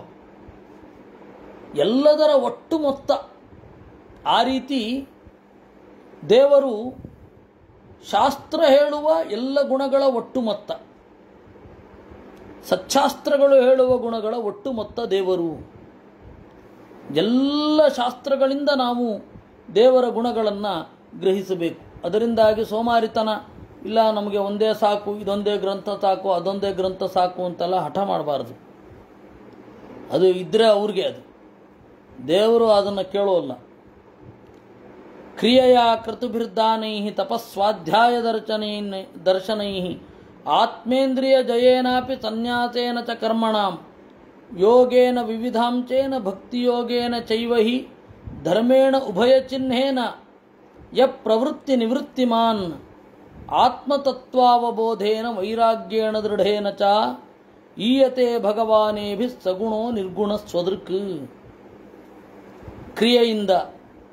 ಎಲ್ಲದರ ಒಟ್ಟು ಮೊತ್ತ ಆ ರೀತಿ ದೇವರು ಶಾಸ್ತ್ರ ಹೇಳುವ ಎಲ್ಲ ಗುಣಗಳ ಒಟ್ಟು ಮೊತ್ತ ಸಚ್ಚಾಸ್ತ್ರಗಳು ಹೇಳುವ ಗುಣಗಳ ಒಟ್ಟು ಮೊತ್ತ ದೇವರು ಎಲ್ಲ ಶಾಸ್ತ್ರಗಳಿಂದ ನಾವು ದೇವರ ಗುಣಗಳನ್ನು ಗ್ರಹಿಸಬೇಕು ಅದರಿಂದಾಗಿ ಸೋಮಾರಿತನ ಇಲ್ಲ ನಮಗೆ ಒಂದೇ ಸಾಕು ಇದೊಂದೇ ಗ್ರಂಥ ಸಾಕು ಅದೊಂದೇ ಗ್ರಂಥ ಸಾಕು ಅಂತೆಲ್ಲ ಹಠ ಮಾಡಬಾರ್ದು ಅದು ಇದ್ದರೆ ಅವ್ರಿಗೆ ಅದು ದೇವರು ಅದನ್ನು ಕೇಳೋಲ್ಲ ಕ್ರಿಯೆಯ ಕೃತುಭಿರ್ದಾನೈ ತಪಸ್ವಾಧ್ಯಾಯ ದರ್ಶನೈ ದರ್ಶನೈ ಆತ್ಮೇಂದ್ರಿಯ ಜಯೇನಾಪಿ ಸನ್ಯಾಸೇನ ಚ ಕರ್ಮಣಾಂ ಯೋಗೇನ ವಿವಿಧಾಂಚೇನ ಭಕ್ತಿಯೋಗೇನ ಚೈವ ಹಿ ಧರ್ಮೇಣ ಉಭಯಚಿಹ್ನೇನ ಯ ಪ್ರವೃತ್ತಿ ನಿವೃತ್ತಿಮಾನ್ ಆತ್ಮತತ್ವಾವಬೋಧೇನ ವೈರಾಗ್ಯೇಣ ದೃಢೇನ ಚ ಈಯತೆ ಭಗವಾನೇಭಿ ಸಗುಣೋ ನಿರ್ಗುಣ ಸ್ವದೃಕ್ ಕ್ರಿಯೆಯಿಂದ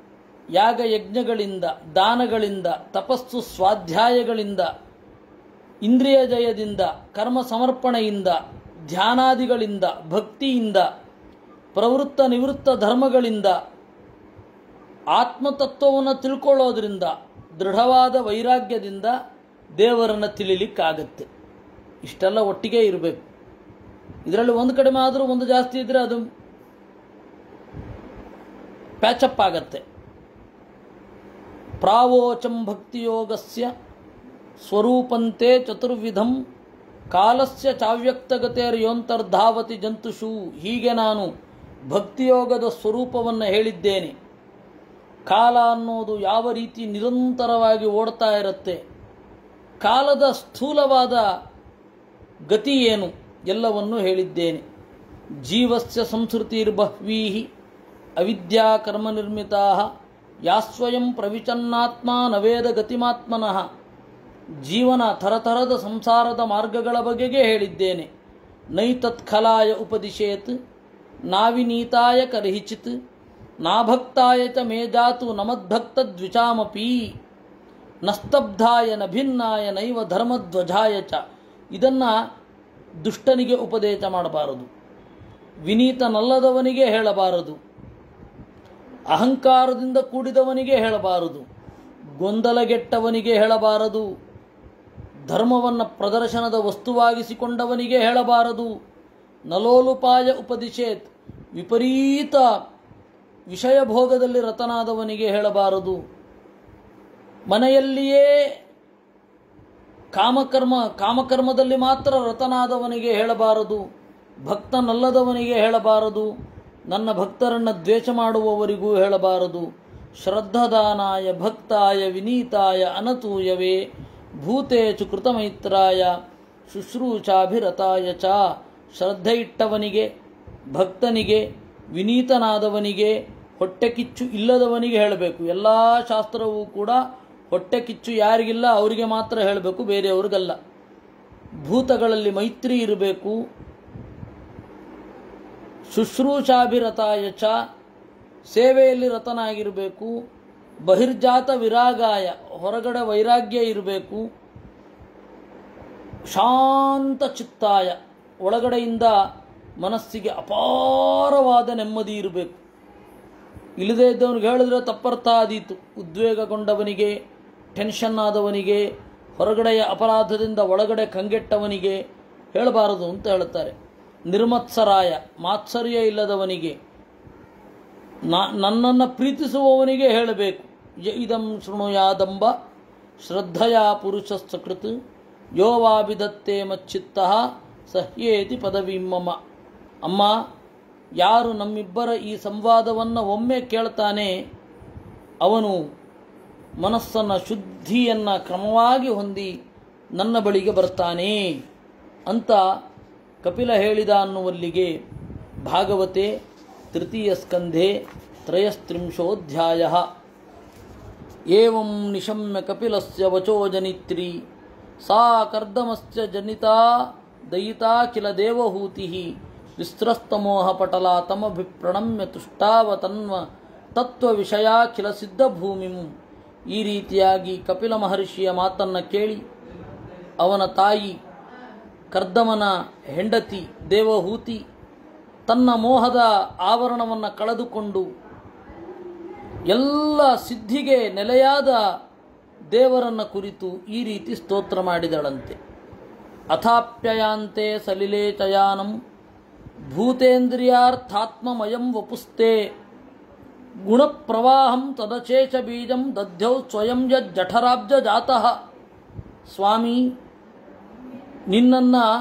ಯಾಗ ಯಜ್ಞಗಳಿಂದ ದಾನಗಳಿಂದ ತಪಸ್ಸು ಸ್ವಾಧ್ಯಾಯಗಳಿಂದ ಇಂದ್ರಿಯ ಜಯದಿಂದ ಕರ್ಮ ಸಮರ್ಪಣೆಯಿಂದ ಧ್ಯಾನಾದಿಗಳಿಂದ ಭಕ್ತಿಯಿಂದ ಪ್ರವೃತ್ತ ನಿವೃತ್ತ ಧರ್ಮಗಳಿಂದ ಆತ್ಮತತ್ವವನ್ನು ತಿಳ್ಕೊಳ್ಳೋದ್ರಿಂದ ದೃಢವಾದ ವೈರಾಗ್ಯದಿಂದ ದೇವರನ್ನು ತಿಳಿಲಿಕ್ಕಾಗತ್ತೆ ಇಷ್ಟೆಲ್ಲ ಒಟ್ಟಿಗೆ ಇರಬೇಕು ಇದರಲ್ಲಿ ಒಂದು ಕಡಿಮೆ ಆದರೂ ಒಂದು ಜಾಸ್ತಿ ಇದ್ದರೆ ಅದು ಪ್ಯಾಚಪ್ ಆಗತ್ತೆ ಪ್ರಾವೋಚಂ ಭಕ್ತಿಯೋಗಸ್ಯ ಸ್ವರೂಪಂತೆ ಚತುರ್ವಿಧಂ ಕಾಲಸ್ಯ ಚಾವ್ಯಕ್ತಗತೆಯೊಂತರ್ಧಾವತಿ ಜಂತುಷು ಹೀಗೆ ನಾನು ಭಕ್ತಿಯೋಗದ ಸ್ವರೂಪವನ್ನು ಹೇಳಿದ್ದೇನೆ ಕಾಲ ಅನ್ನೋದು ಯಾವ ರೀತಿ ನಿರಂತರವಾಗಿ ಓಡ್ತಾ ಇರುತ್ತೆ ಕಾಲದ ಸ್ಥೂಲವಾದ ಗತಿ ಏನು ಎಲ್ಲವನ್ನೂ ಹೇಳಿದ್ದೇನೆ ಜೀವಸ್ಯ ಸಂಸ್ಕೃತಿರ್ಬಹ್ವೀ ಅವಿದ್ಯಾ ಕರ್ಮ ನಿರ್ಮಿತಾ ಯಾಸ್ವಯಂ ಪ್ರವಿಚನ್ನಾತ್ಮ ನವೇದ ಗತಿಮಾತ್ಮನಃ ಜೀವನ ಥರಥರದ ಸಂಸಾರದ ಮಾರ್ಗಗಳ ಬಗೆಗೆ ಹೇಳಿದ್ದೇನೆ ನೈತತ್ಖಲಾಯ ಉಪದಿಶೇತ್ ನಾವಿನೀತಾಯ ಕರ್ಹಿಚಿತ್ ನಾಭಕ್ತಾಯ ಚ ಮೇಜಾತು ನಮದ್ಭಕ್ತದ್ವಿಚಾಮಪಿ ನಸ್ತಬ್ಧಾಯ ನಭಿನ್ನಾಯ ನೈವ ಧರ್ಮಧ್ವಜಾಯ ಚ ಇದನ್ನು ದುಷ್ಟನಿಗೆ ಉಪದೇಶ ಮಾಡಬಾರದು ವಿನೀತನಲ್ಲದವನಿಗೆ ಹೇಳಬಾರದು ಅಹಂಕಾರದಿಂದ ಕೂಡಿದವನಿಗೆ ಹೇಳಬಾರದು ಗೊಂದಲಗೆಟ್ಟವನಿಗೆ ಹೇಳಬಾರದು ಧರ್ಮವನ್ನು ಪ್ರದರ್ಶನದ ವಸ್ತುವಾಗಿಸಿಕೊಂಡವನಿಗೆ ಹೇಳಬಾರದು ನಲೋಲುಪಾಯ ಉಪದಿಶೇತ್ ವಿಪರೀತ ವಿಷಯ ಭೋಗದಲ್ಲಿ ರತನಾದವನಿಗೆ ಹೇಳಬಾರದು ಮನೆಯಲ್ಲಿಯೇ ಕಾಮಕರ್ಮ ಕಾಮಕರ್ಮದಲ್ಲಿ ಮಾತ್ರ ರತನಾದವನಿಗೆ ಹೇಳಬಾರದು ಭಕ್ತನಲ್ಲದವನಿಗೆ ಹೇಳಬಾರದು ನನ್ನ ಭಕ್ತರನ್ನು ದ್ವೇಷ ಮಾಡುವವರಿಗೂ ಹೇಳಬಾರದು ಶ್ರದ್ಧದಾನಾಯ ಭಕ್ತಾಯ ವಿನೀತಾಯ ಅನತೂಯವೇ ಭೂತೇಚು ಕೃತಮೈತ್ರಾಯ ಶುಶ್ರೂಷಾಭಿರತಾಯ ಚ ಶ್ರದ್ಧೆ ಇಟ್ಟವನಿಗೆ ಭಕ್ತನಿಗೆ ವಿನೀತನಾದವನಿಗೆ ಹೊಟ್ಟೆ ಕಿಚ್ಚು ಇಲ್ಲದವನಿಗೆ ಹೇಳಬೇಕು ಎಲ್ಲ ಶಾಸ್ತ್ರವೂ ಕೂಡ ಹೊಟ್ಟೆ ಕಿಚ್ಚು ಯಾರಿಗಿಲ್ಲ ಅವರಿಗೆ ಮಾತ್ರ ಹೇಳಬೇಕು ಬೇರೆಯವ್ರಿಗಲ್ಲ ಭೂತಗಳಲ್ಲಿ ಮೈತ್ರಿ ಇರಬೇಕು ಶುಶ್ರೂಷಾಭಿರತಾಯ ಚ ಸೇವೆಯಲ್ಲಿ ರತನಾಗಿರಬೇಕು ಬಹಿರ್ಜಾತ ವಿರಾಗಾಯ ಹೊರಗಡೆ ವೈರಾಗ್ಯ ಇರಬೇಕು ಶಾಂತ ಚಿತ್ತಾಯ ಒಳಗಡೆಯಿಂದ ಮನಸ್ಸಿಗೆ ಅಪಾರವಾದ ನೆಮ್ಮದಿ ಇರಬೇಕು ಇಲ್ಲದೇ ಇದ್ದವನಿಗೆ ಹೇಳಿದ್ರೆ ತಪ್ಪರ್ಥ ಆದೀತು ಉದ್ವೇಗಗೊಂಡವನಿಗೆ ಟೆನ್ಷನ್ ಆದವನಿಗೆ ಹೊರಗಡೆಯ ಅಪರಾಧದಿಂದ ಒಳಗಡೆ ಕಂಗೆಟ್ಟವನಿಗೆ ಹೇಳಬಾರದು ಅಂತ ಹೇಳುತ್ತಾರೆ ನಿರ್ಮತ್ಸರಾಯ ಮಾತ್ಸರ್ಯ ಇಲ್ಲದವನಿಗೆ ನನ್ನನ್ನು ಪ್ರೀತಿಸುವವನಿಗೆ ಹೇಳಬೇಕು ಯ ಇದಂ ಶೃಣುಯಾದಂಬ ಶ್ರದ್ಧೆಯ ಪುರುಷ ಸಕೃತ್ ಯೋವಾಭಿದತ್ತೆ ಮಚ್ಚಿತ್ತ ಸಹ್ಯೇತಿ ಪದವಿಮ್ಮಮ ಅಮ್ಮ ಯಾರು ನಮ್ಮಿಬ್ಬರ ಈ ಸಂವಾದವನ್ನು ಒಮ್ಮೆ ಕೇಳ್ತಾನೆ ಅವನು ಮನಸ್ಸನ್ನು ಶುದ್ಧಿಯನ್ನು ಕ್ರಮವಾಗಿ ಹೊಂದಿ ನನ್ನ ಬಳಿಗೆ ಬರ್ತಾನೆ ಅಂತ ಕಪಿಲ ಹೇಳಿದ ಅನ್ನುವಲ್ಲಿಗೆ ಭಾಗವತೆ ತೃತೀಯ ಸ್ಕಂಧೆ ತ್ರಯಸ್ತ್ರಿಂಶೋಧ್ಯಾಯ ಏವಂ ನಿಶಮ್ಯ ಕಪಿಲಸ್ಯ ವಚೋ ಜನಿತ್ರಿ ಸಾ ಕರ್ದಮಸ್ಯ ಜನಿತಾ ದಯಿತಾ ಕಿಲ ದೇವಹೂತಿ ವಿಸ್ತ್ರಸ್ತಮೋಹ ಪಟಲ ತಮಭಿಪ್ರಣಮ್ಯ ತುಷ್ಟಾವತನ್ವ ತತ್ವ ವಿಷಯಾಖಿಲ ಸಿದ್ಧಭೂಮಿಂ ಈ ರೀತಿಯಾಗಿ ಕಪಿಲ ಮಹರ್ಷಿಯ ಮಾತನ್ನು ಕೇಳಿ ಅವನ ತಾಯಿ ಕರ್ದಮನ ಹೆಂಡತಿ ದೇವಹೂತಿ ತನ್ನ ಮೋಹದ ಆವರಣವನ್ನು ಕಳೆದುಕೊಂಡು ಎಲ್ಲ ಸಿದ್ಧಿಗೆ ನೆಲೆಯಾದ ದೇವರನ್ನ ಕುರಿತು ಈ ರೀತಿ ಸ್ತೋತ್ರ ಮಾಡಿದಳಂತೆ ಅಥಾಪ್ಯಯಾಂತೆ ಸಲಿಲೆ ಚಯಾನಂ ಭೂತೇಂದ್ರಿಯಾರ್ಥಾತ್ಮಮಯಂ ವಪುಸ್ತೆ ಗುಣಪ್ರವಾಹಂ ತದಚೇಷ ಬೀಜಂ ದಧ್ಯೌ ಸ್ವಯಂ ಜಠರಾಬ್ಜ ಜಾತಃ ಸ್ವಾಮಿ ನಿನ್ನನ್ನು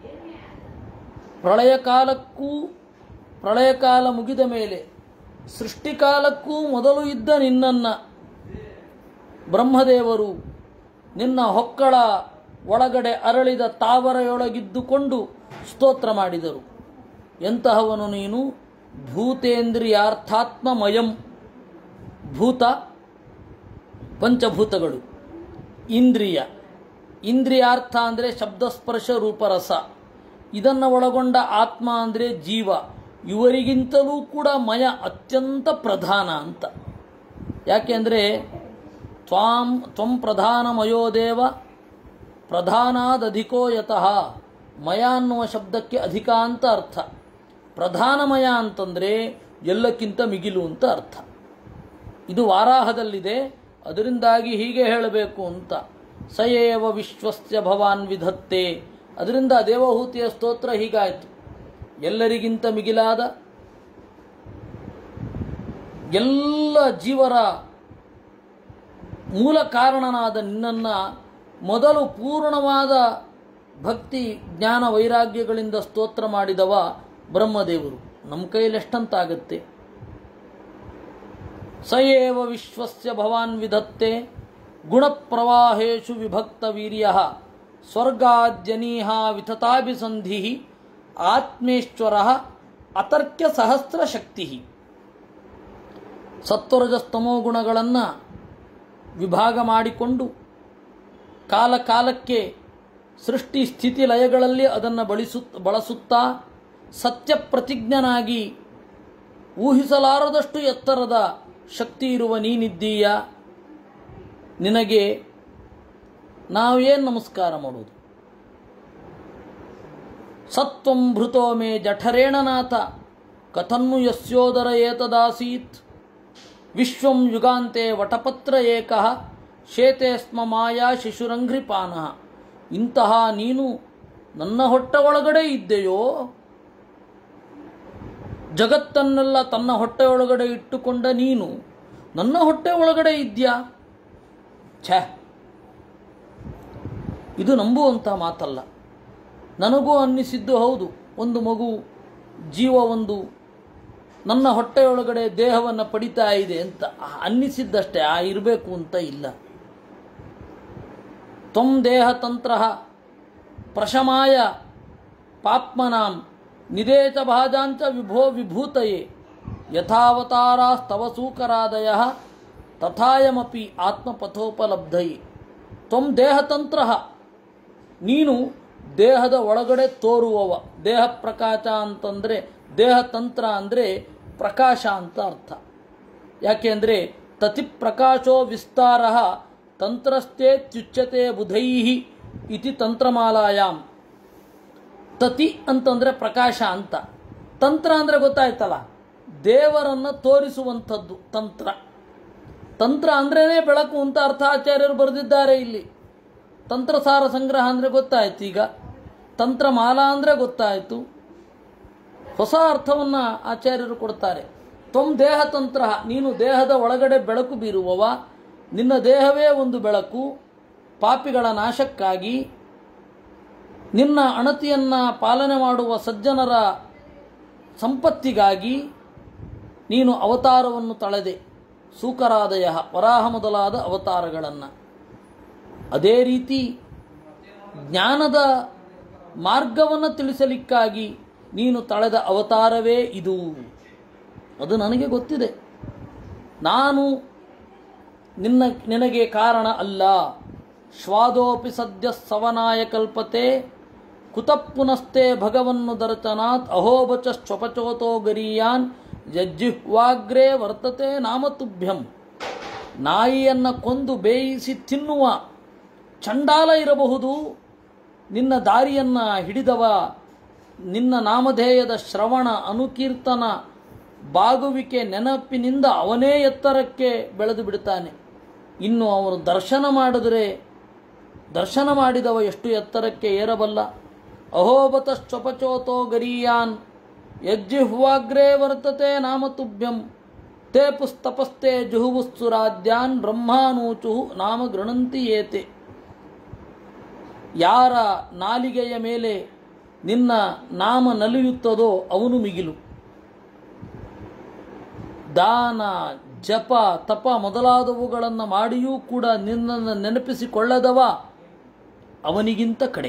ಪ್ರಳಯ ಕಾಲಕ್ಕೂ ಪ್ರಳಯ ಕಾಲ ಮುಗಿದ ಮೇಲೆ ಸೃಷ್ಟಿಕಾಲಕ್ಕೂ ಮೊದಲು ಇದ್ದ ನಿನ್ನನ್ನು ಬ್ರಹ್ಮದೇವರು ನಿನ್ನ ಹೊಕ್ಕಳ ಒಳಗಡೆ ಅರಳಿದ ತಾವರೆಯೊಳಗಿದ್ದುಕೊಂಡು ಸ್ತೋತ್ರ ಮಾಡಿದರು ಎಂತಹವನು ನೀನು ಭೂತೇಂದ್ರಿಯಾರ್ಥಾತ್ಮಮಯಂ ಭೂತ ಪಂಚಭೂತಗಳು ಇಂದ್ರಿಯ ಇಂದ್ರಿಯಾರ್ಥ ಅಂದರೆ ಶಬ್ದಸ್ಪರ್ಶ ರೂಪರಸ ಇದನ್ನು ಒಳಗೊಂಡ ಆತ್ಮ ಅಂದರೆ ಜೀವ ಇವರಿಗಿಂತಲೂ ಕೂಡ ಮಯ ಅತ್ಯಂತ ಪ್ರಧಾನ ಅಂತ ಯಾಕೆಂದರೆ ತ್ವಾಂ ತ್ವಂ ಪ್ರಧಾನಮಯೋ ದೇವ ಪ್ರಧಾನಾದಧಿಕೋ ಯತಃ ಮಯ ಅನ್ನುವ ಶಬ್ದಕ್ಕೆ ಅಧಿಕ ಅಂತ ಅರ್ಥ ಪ್ರಧಾನಮಯ ಅಂತಂದರೆ ಎಲ್ಲಕ್ಕಿಂತ ಮಿಗಿಲು ಅಂತ ಅರ್ಥ ಇದು ವಾರಾಹದಲ್ಲಿದೆ ಅದರಿಂದಾಗಿ ಹೀಗೆ ಹೇಳಬೇಕು ಅಂತ ಸಯೇವ ವಿಶ್ವಸ್ಯ ಭವಾನ್ ವಿಧತ್ತೆ ಅದರಿಂದ ದೇವಹೂತಿಯ ಸ್ತೋತ್ರ ಹೀಗಾಯಿತು ಎಲ್ಲರಿಗಿಂತ ಮಿಗಿಲಾದ ಎಲ್ಲ ಜೀವರ ಮೂಲ ಕಾರಣನಾದ ನಿನ್ನನ್ನು ಮೊದಲು ಪೂರ್ಣವಾದ ಭಕ್ತಿ ಜ್ಞಾನ ವೈರಾಗ್ಯಗಳಿಂದ ಸ್ತೋತ್ರ ಮಾಡಿದವ ಬ್ರಹ್ಮದೇವರು ನಮ್ಮ ಕೈಯಲ್ಲಿ ಎಷ್ಟಂತಾಗತ್ತೆ ಸಯೇವ ವಿಶ್ವಸ್ಯ ಭವಾನ್ ವಿಧತ್ತೆ ಗುಣಪ್ರವಾಹೇಶು ವಿಭಕ್ತ ವೀರ್ಯ ಸ್ವರ್ಗಾದ್ಯನೀಹ ವಿತತಾಭಿಸಂಧಿ ಆತ್ಮೇಶ್ವರ ಅತರ್ಕ್ಯ ಸಹಸ್ರ ಶಕ್ತಿ ಸತ್ವರಜಸ್ತಮೋ ಗುಣಗಳನ್ನು ವಿಭಾಗ ಮಾಡಿಕೊಂಡು ಕಾಲ ಕಾಲಕ್ಕೆ ಸೃಷ್ಟಿ ಸ್ಥಿತಿ ಲಯಗಳಲ್ಲಿ ಅದನ್ನು ಬಳಸು ಬಳಸುತ್ತಾ ಸತ್ಯ ಪ್ರತಿಜ್ಞನಾಗಿ ಊಹಿಸಲಾರದಷ್ಟು ಎತ್ತರದ ಶಕ್ತಿ ಇರುವ ನೀನಿದ್ದೀಯ ನಿನಗೆ ನಾವೇನು ನಮಸ್ಕಾರ ಮಾಡೋದು ಸತ್ವಂ ಭೃತೋ ಮೇ ಜಠರೇಣನಾಥ ಕಥನ್ನು ಯಸ್ಯೋದರ ಏತದಾಸೀತ್ ವಿಶ್ವಂ ಯುಗಾಂತೆ ವಟಪತ್ರ ಏಕಃ ಶೇತೆ ಸ್ಮ ಮಾಯಾ ಶಿಶುರಂಘ್ರಿಪಾನ ಇಂತಹ ನೀನು ನನ್ನ ಹೊಟ್ಟೆ ಒಳಗಡೆ ಇದ್ದೆಯೋ ಜಗತ್ತನ್ನೆಲ್ಲ ತನ್ನ ಹೊಟ್ಟೆ ಒಳಗಡೆ ಇಟ್ಟುಕೊಂಡ ನೀನು ನನ್ನ ಹೊಟ್ಟೆ ಒಳಗಡೆ ಇದ್ಯಾ ಛೇ ಇದು ನಂಬುವಂಥ ಮಾತಲ್ಲ ನನಗೂ ಅನ್ನಿಸಿದ್ದು ಹೌದು ಒಂದು ಮಗು ಜೀವ ಒಂದು ನನ್ನ ಹೊಟ್ಟೆಯೊಳಗಡೆ ದೇಹವನ್ನು ಪಡಿತಾ ಇದೆ ಅಂತ ಅನ್ನಿಸಿದ್ದಷ್ಟೇ ಆ ಇರಬೇಕು ಅಂತ ಇಲ್ಲ ತ್ವಂ ದೇಹತಂತ್ರ ಪ್ರಶಮಾಯ ಪಾಪ್ಮನಾಂ ನಿದೇಶ ಭಾಜಾಂಚ ವಿಭೋ ವಿಭೂತಯೇ ಯಥಾವತಾರಾಸ್ತವ ಸೂಕರಾದಯ ತಥಾಯಮಪಿ ಆತ್ಮಪಥೋಪಲಬ್ಧಯೇ ತ್ವಂ ದೇಹತಂತ್ರ ನೀನು ದೇಹದ ಒಳಗಡೆ ತೋರುವವ ದೇಹ ಪ್ರಕಾಶ ಅಂತಂದರೆ ದೇಹತಂತ್ರ ಅಂದರೆ ಪ್ರಕಾಶ ಅಂತ ಅರ್ಥ ಯಾಕೆ ಅಂದರೆ ತತಿ ಪ್ರಕಾಶೋ ವಿಸ್ತಾರ ತಂತ್ರಸ್ಥೆ ತ್ಯುಚ್ಯತೆ ಬುಧೈ ಇತಿ ತಂತ್ರಮಾಲಾಯಾಮ್ ತತಿ ಅಂತಂದರೆ ಪ್ರಕಾಶ ಅಂತ ತಂತ್ರ ಅಂದರೆ ಗೊತ್ತಾಯ್ತಲ್ಲ ದೇವರನ್ನು ತೋರಿಸುವಂಥದ್ದು ತಂತ್ರ ತಂತ್ರ ಅಂದ್ರೇ ಬೆಳಕು ಅಂತ ಅರ್ಥ ಆಚಾರ್ಯರು ಬರೆದಿದ್ದಾರೆ ಇಲ್ಲಿ ತಂತ್ರಸಾರ ಸಂಗ್ರಹ ಅಂದರೆ ಗೊತ್ತಾಯ್ತು ಈಗ ತಂತ್ರಮಾಲಾ ಅಂದರೆ ಗೊತ್ತಾಯಿತು ಹೊಸ ಅರ್ಥವನ್ನು ಆಚಾರ್ಯರು ಕೊಡ್ತಾರೆ ತ್ವಂ ದೇಹತಂತ್ರ ನೀನು ದೇಹದ ಒಳಗಡೆ ಬೆಳಕು ಬೀರುವವ ನಿನ್ನ ದೇಹವೇ ಒಂದು ಬೆಳಕು ಪಾಪಿಗಳ ನಾಶಕ್ಕಾಗಿ ನಿನ್ನ ಅಣತಿಯನ್ನು ಪಾಲನೆ ಮಾಡುವ ಸಜ್ಜನರ ಸಂಪತ್ತಿಗಾಗಿ ನೀನು ಅವತಾರವನ್ನು ತಳೆದೆ ಸೂಕರಾದಯ ವರಾಹ ಮೊದಲಾದ ಅವತಾರಗಳನ್ನು ಅದೇ ರೀತಿ ಜ್ಞಾನದ ಮಾರ್ಗವನ್ನು ತಿಳಿಸಲಿಕ್ಕಾಗಿ ನೀನು ತಳೆದ ಅವತಾರವೇ ಇದು ಅದು ನನಗೆ ಗೊತ್ತಿದೆ ನಾನು ನಿನ್ನ ನಿನಗೆ ಕಾರಣ ಅಲ್ಲ ಶ್ವಾದೋಪಿ ಸದ್ಯ ಸವನಾಯ ಕಲ್ಪತೆ ಕುತಃಪುನಸ್ತೆ ಭಗವನ್ನು ದರ್ಶನಾತ್ ಅಹೋಬಚಶ್ವಪಚೋತೋ ಗರೀಯಾನ್ ಯಜ್ಜಿಹ್ವಾಗ್ರೇ ವರ್ತತೆ ನಾಮತುಭ್ಯಂ ನಾಯಿಯನ್ನು ಕೊಂದು ಬೇಯಿಸಿ ತಿನ್ನುವ ಚಂಡಾಲ ಇರಬಹುದು ನಿನ್ನ ದಾರಿಯನ್ನು ಹಿಡಿದವ ನಿನ್ನ ನಾಮಧೇಯದ ಶ್ರವಣ ಅನುಕೀರ್ತನ ಬಾಗುವಿಕೆ ನೆನಪಿನಿಂದ ಅವನೇ ಎತ್ತರಕ್ಕೆ ಬೆಳೆದು ಬಿಡ್ತಾನೆ ಇನ್ನು ಅವನು ದರ್ಶನ ಮಾಡಿದರೆ ದರ್ಶನ ಮಾಡಿದವ ಎಷ್ಟು ಎತ್ತರಕ್ಕೆ ಏರಬಲ್ಲ ಅಹೋಬತಶ್ಚಪಚೋತೋ ಗರೀಯಾನ್ ಯಜ್ಜಿಹ್ವಾಗ್ರೇ ವರ್ತತೆ ನಾಮತುಭ್ಯಂ ತೇ ಪುಸ್ತಪಸ್ತೆ ಜುಹುವುಸ್ತುರಾದ್ಯಾನ್ ಬ್ರಹ್ಮಾನೂಚು ನಾಮ ಗೃಣಂತಿ ಏತೆ ಯಾರ ನಾಲಿಗೆಯ ಮೇಲೆ ನಿನ್ನ ನಾಮ ನಲಿಯುತ್ತದೋ ಅವನು ಮಿಗಿಲು ದಾನ ಜಪ ತಪ ಮೊದಲಾದವುಗಳನ್ನು ಮಾಡಿಯೂ ಕೂಡ ನಿನ್ನನ್ನು ನೆನಪಿಸಿಕೊಳ್ಳದವ ಅವನಿಗಿಂತ ಕಡೆ